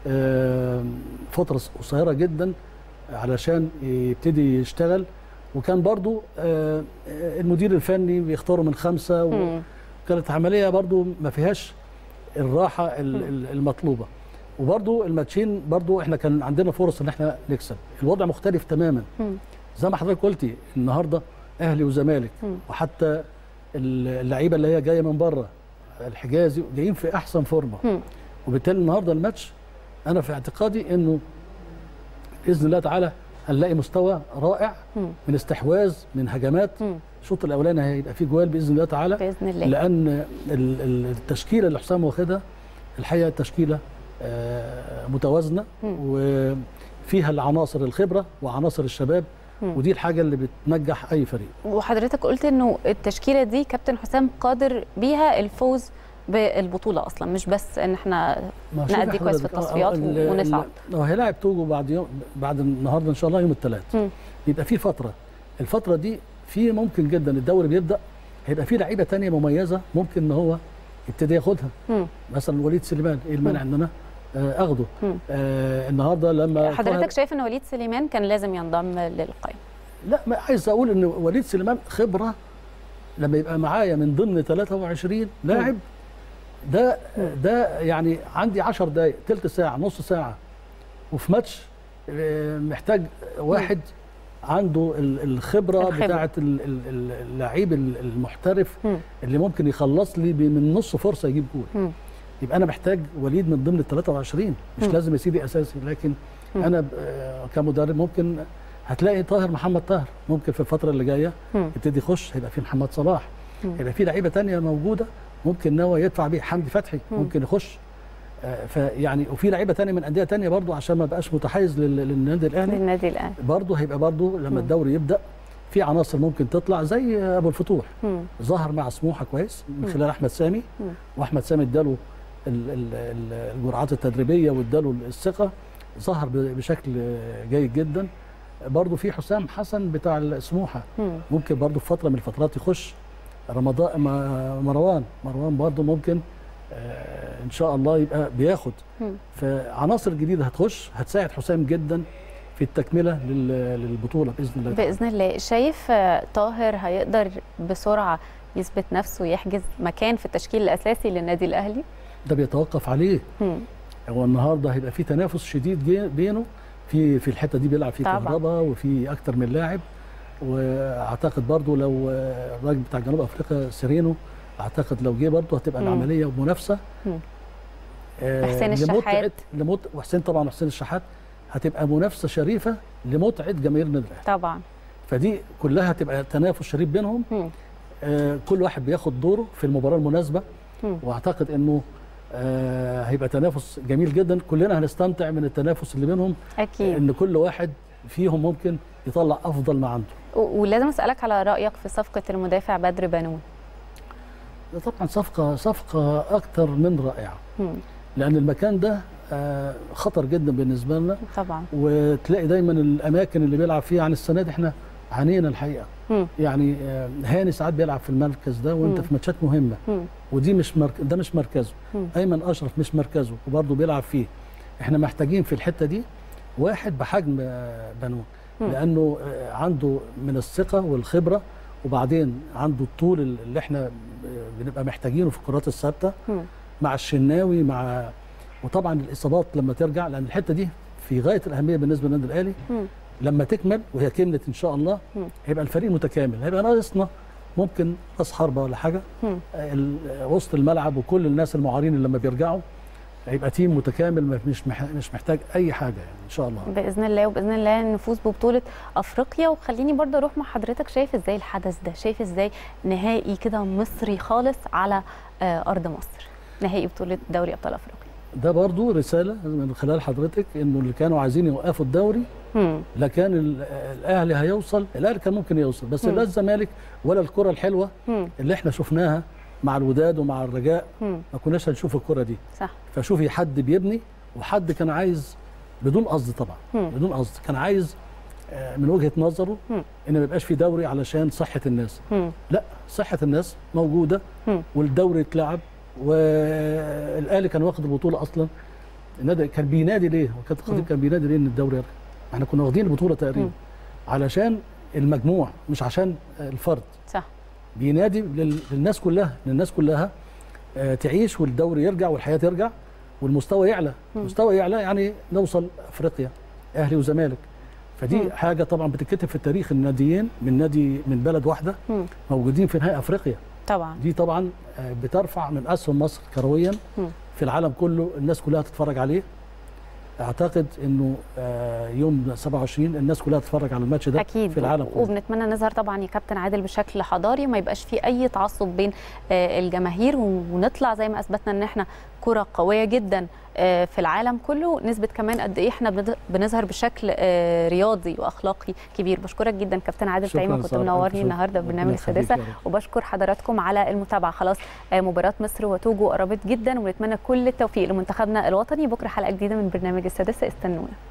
فترة قصيرة جدا علشان يبتدي يشتغل وكان برضو المدير الفني بيختاروا من خمسة وكانت عملية برضو ما فيهاش الراحة المطلوبة وبرضو الماتشين برضو احنا كان عندنا فرص ان احنا نكسب الوضع مختلف تماما زي ما حضرتك قلتي النهارده اهلي وزمالك وحتى اللعيبه اللي هي جايه من بره الحجازي جايين في احسن فورمه وبالتالي النهارده الماتش انا في اعتقادي انه باذن الله تعالى هنلاقي مستوى رائع م. من استحواذ من هجمات الشوط الاولاني هيبقى فيه جوال باذن الله تعالى باذن الله لان التشكيله اللي حسام واخدها الحقيقه تشكيله متوازنه وفيها العناصر الخبره وعناصر الشباب م. ودي الحاجه اللي بتنجح اي فريق وحضرتك قلت انه التشكيله دي كابتن حسام قادر بيها الفوز بالبطوله اصلا مش بس ان احنا نأدي كويس في التصفيات ونصعد لو هيلاعب توجو بعد يوم بعد النهارده ان شاء الله يوم الثلاث يبقى في فتره الفتره دي في ممكن جدا الدوري بيبدا هيبقى في لعيبه ثانيه مميزه ممكن ان هو يبتدي ياخدها مم. مثلا وليد سليمان ايه المانع ان انا اخده آه النهارده لما حضرتك شايف ان وليد سليمان كان لازم ينضم للقائمه لا ما عايز اقول ان وليد سليمان خبره لما يبقى معايا من ضمن 23 لاعب ده ده يعني عندي 10 دقائق ثلث ساعه نص ساعه وفي ماتش محتاج واحد عنده الخبره, الخبرة. بتاعه اللعيب المحترف اللي ممكن يخلص لي من نص فرصه يجيب جول يبقى انا محتاج وليد من ضمن ال 23 مش م. لازم يا سيدي اساسي لكن م. انا كمدرب ممكن هتلاقي طاهر محمد طاهر ممكن في الفتره اللي جايه يبتدي يخش هيبقى في محمد صلاح هيبقى في لعيبه ثانيه موجوده ممكن ان هو يدفع بيه حمدي فتحي ممكن يخش آه فيعني وفي لعيبه ثانيه من انديه ثانيه برضو عشان ما بقاش متحيز للنادي الاهلي للنادي الاهلي برضو هيبقى برضو لما الدوري يبدا في عناصر ممكن تطلع زي ابو الفتوح مم. ظهر مع سموحه كويس من خلال احمد سامي مم. واحمد سامي اداله الجرعات التدريبيه واداله الثقه ظهر بشكل جيد جدا برضو في حسام حسن بتاع سموحه ممكن برضو في فتره من الفترات يخش رمضان مروان مروان برضه ممكن ان شاء الله يبقى بياخد فعناصر جديده هتخش هتساعد حسام جدا في التكمله للبطوله باذن الله باذن الله شايف طاهر هيقدر بسرعه يثبت نفسه ويحجز مكان في التشكيل الاساسي للنادي الاهلي ده بيتوقف عليه هم. هو النهارده هيبقى في تنافس شديد بينه في في الحته دي بيلعب فيه كهربا وفي اكتر من لاعب واعتقد برضو لو الراجل بتاع جنوب افريقيا سيرينو اعتقد لو جه برضه هتبقى العمليه منافسه آه حسين الشحات لمت... وحسين طبعا حسين الشحات هتبقى منافسه شريفه لمتعه جماهير النادي الاهلي طبعا فدي كلها هتبقى تنافس شريف بينهم آه كل واحد بياخد دوره في المباراه المناسبه مم. واعتقد انه آه هيبقى تنافس جميل جدا كلنا هنستمتع من التنافس اللي بينهم اكيد ان كل واحد فيهم ممكن يطلع افضل ما عنده ولازم اسالك على رايك في صفقه المدافع بدر بنون ده طبعا صفقه صفقه اكثر من رائعه مم. لان المكان ده خطر جدا بالنسبه لنا طبعا وتلاقي دايما الاماكن اللي بيلعب فيها عن السنه دي احنا عانينا الحقيقه مم. يعني هاني ساعات بيلعب في المركز ده وانت مم. في ماتشات مهمه مم. ودي مش مرك... ده مش مركزه مم. ايمن اشرف مش مركزه وبرضه بيلعب فيه احنا محتاجين في الحته دي واحد بحجم بنون لانه عنده من الثقه والخبره وبعدين عنده الطول اللي احنا بنبقى محتاجينه في الكرات الثابته مع الشناوي مع وطبعا الاصابات لما ترجع لان الحته دي في غايه الاهميه بالنسبه للنادي الاهلي لما تكمل وهي كملت ان شاء الله هيبقى الفريق متكامل هيبقى ناقصنا ممكن راس حربه ولا حاجه وسط الملعب وكل الناس المعارين اللي لما بيرجعوا هيبقى تيم متكامل مش مش محتاج اي حاجه يعني ان شاء الله باذن الله وباذن الله نفوز ببطوله افريقيا وخليني برضه اروح مع حضرتك شايف ازاي الحدث ده شايف ازاي نهائي كده مصري خالص على ارض مصر نهائي بطوله دوري ابطال افريقيا ده برضو رساله من خلال حضرتك انه اللي كانوا عايزين يوقفوا الدوري لا كان الاهلي هيوصل الاهلي كان ممكن يوصل بس لا الزمالك ولا الكره الحلوه مم. اللي احنا شفناها مع الوداد ومع الرجاء مم. ما كناش هنشوف الكره دي صح فشوفي حد بيبني وحد كان عايز بدون قصد طبعا مم. بدون قصد كان عايز من وجهه نظره مم. ان ما يبقاش في دوري علشان صحه الناس مم. لا صحه الناس موجوده مم. والدوري اتلعب والاهلي كان واخد البطوله اصلا النادي كان بينادي ليه وكابتن الخطيب كان بينادي ليه ان الدوري يرجع احنا كنا واخدين البطوله تقريبا علشان المجموع مش عشان الفرد صح بينادي للناس كلها للناس كلها تعيش والدوري يرجع والحياه ترجع والمستوى يعلى المستوى يعلى يعني نوصل افريقيا اهلي وزمالك فدي م. حاجه طبعا بتتكتب في التاريخ الناديين من نادي من بلد واحده م. موجودين في نهائي افريقيا طبعا دي طبعا بترفع من اسهم مصر كرويا م. في العالم كله الناس كلها تتفرج عليه اعتقد انه يوم 27 الناس كلها تتفرج على الماتش ده أكيد. في العالم كله وبنتمنى نظهر طبعا يا كابتن عادل بشكل حضاري وما يبقاش في اي تعصب بين الجماهير ونطلع زي ما اثبتنا ان احنا كره قويه جدا في العالم كله نثبت كمان قد ايه احنا بنظهر بشكل رياضي واخلاقي كبير بشكرك جدا كابتن عادل تايمه كنت منورني النهارده في برنامج السادسه وبشكر حضراتكم على المتابعه خلاص مباراه مصر وتوجو قربت جدا ونتمنى كل التوفيق لمنتخبنا الوطني بكره حلقه جديده من برنامج السادسه استنونا